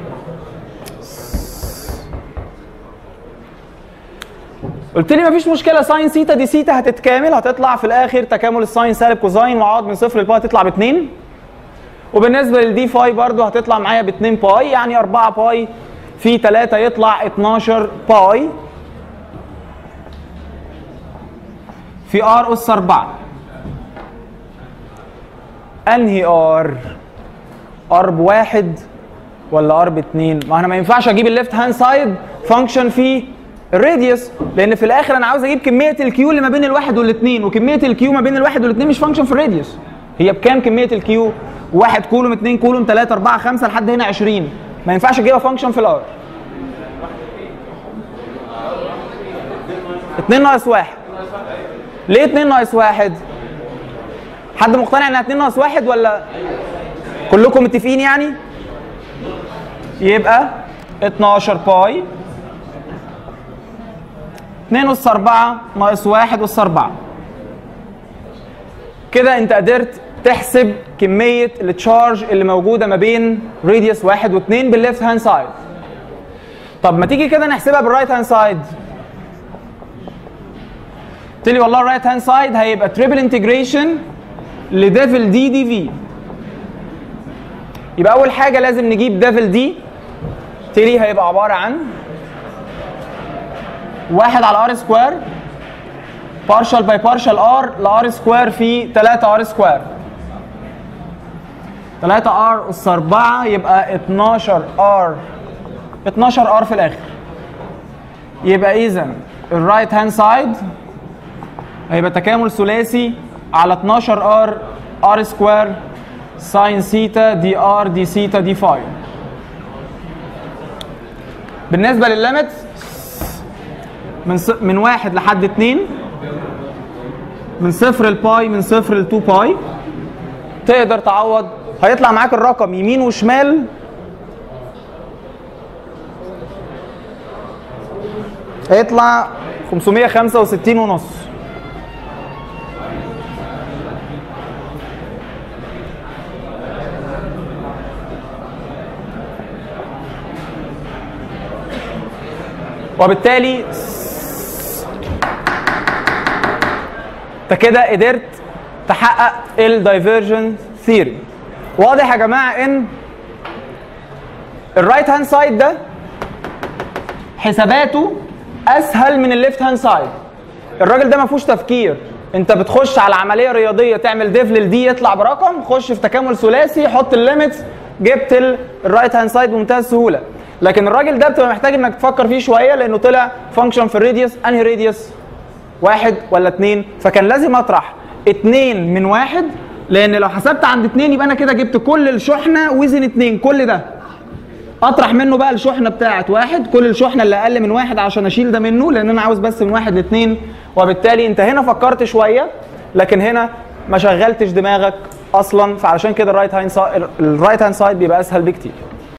قلت لي مفيش مشكله ساين سيتا دي سيتا هتتكامل هتطلع في الاخر تكامل الساين سالب كوزاين وعوض من صفر لباي هتطلع ب 2 وبالنسبه للدي فاي برضو هتطلع معايا ب 2 باي يعني 4 باي في 3 يطلع 12 باي في ار اس 4 انهي ار ار بواحد ولا ار باتنين ما انا ما ينفعش اجيب الليفت هاند سايد فانكشن في الراديوس لان في الاخر انا عاوز اجيب كميه الكيو اللي ما بين الواحد والاثنين وكميه الكيو ما بين الواحد والاثنين مش فانكشن في الراديوس هي بكام كميه الكيو واحد كولوم اثنين كولوم ثلاثة أربعة خمسة لحد هنا 20 ما ينفعش اجيبها فانكشن في الار 2 ناقص واحد ليه 2 ناقص واحد؟ حد مقتنع انها 2 ناقص واحد ولا كلكم متفقين يعني؟ يبقى 12 باي 2 اس 4 ناقص 1 اس 4 كده انت قدرت تحسب كمية التشارج اللي موجودة ما بين راديوس 1 و 2 بالليفت هاند سايد طب ما تيجي كده نحسبها بالرايت هاند سايد قلت لي والله الرايت هاند سايد هيبقى تريبل انتجريشن لديفل دي دي في يبقى اول حاجه لازم نجيب ديفل دي قلت لي هيبقى عباره عن واحد على ار سكوير بارشال باي بارشال ار لار سكوير في 3 ار سكوير 3 ار اس 4 يبقى 12 ار 12 ار في الاخر يبقى اذا الرايت هاند سايد هيبقى تكامل ثلاثي على 12 ار ار سكوير ساين سيتا دي ار دي سيتا دي فاي بالنسبه للليميت من ص... من واحد لحد اتنين من صفر لباي من صفر ل 2 باي تقدر تعوض هيطلع معاك الرقم يمين وشمال هيطلع 565 ونص وبالتالي انت كده قدرت تحقق الدايفرجن ثيري واضح يا جماعه ان الرايت هاند سايد ده حساباته اسهل من الليفت هاند سايد الراجل ده ما فيهوش تفكير انت بتخش على عمليه رياضيه تعمل ديف للدي يطلع برقم خش في تكامل ثلاثي حط الليميتس جبت ال- الرايت هاند سايد بمنتهى السهوله لكن الراجل ده بتبقى محتاج انك تفكر فيه شويه لانه طلع فانكشن في الراديوس انهي راديوس واحد ولا اتنين فكان لازم اطرح اتنين من واحد لان لو حسبت عند اتنين يبقى انا كده جبت كل الشحنه وزن اتنين كل ده اطرح منه بقى الشحنه بتاعت واحد كل الشحنه اللي اقل من واحد عشان اشيل ده منه لان انا عاوز بس من واحد لاثنين وبالتالي انت هنا فكرت شويه لكن هنا ما شغلتش دماغك اصلا فعلشان كده الرايت هاند الرايت هاند سايد بيبقى اسهل بكتير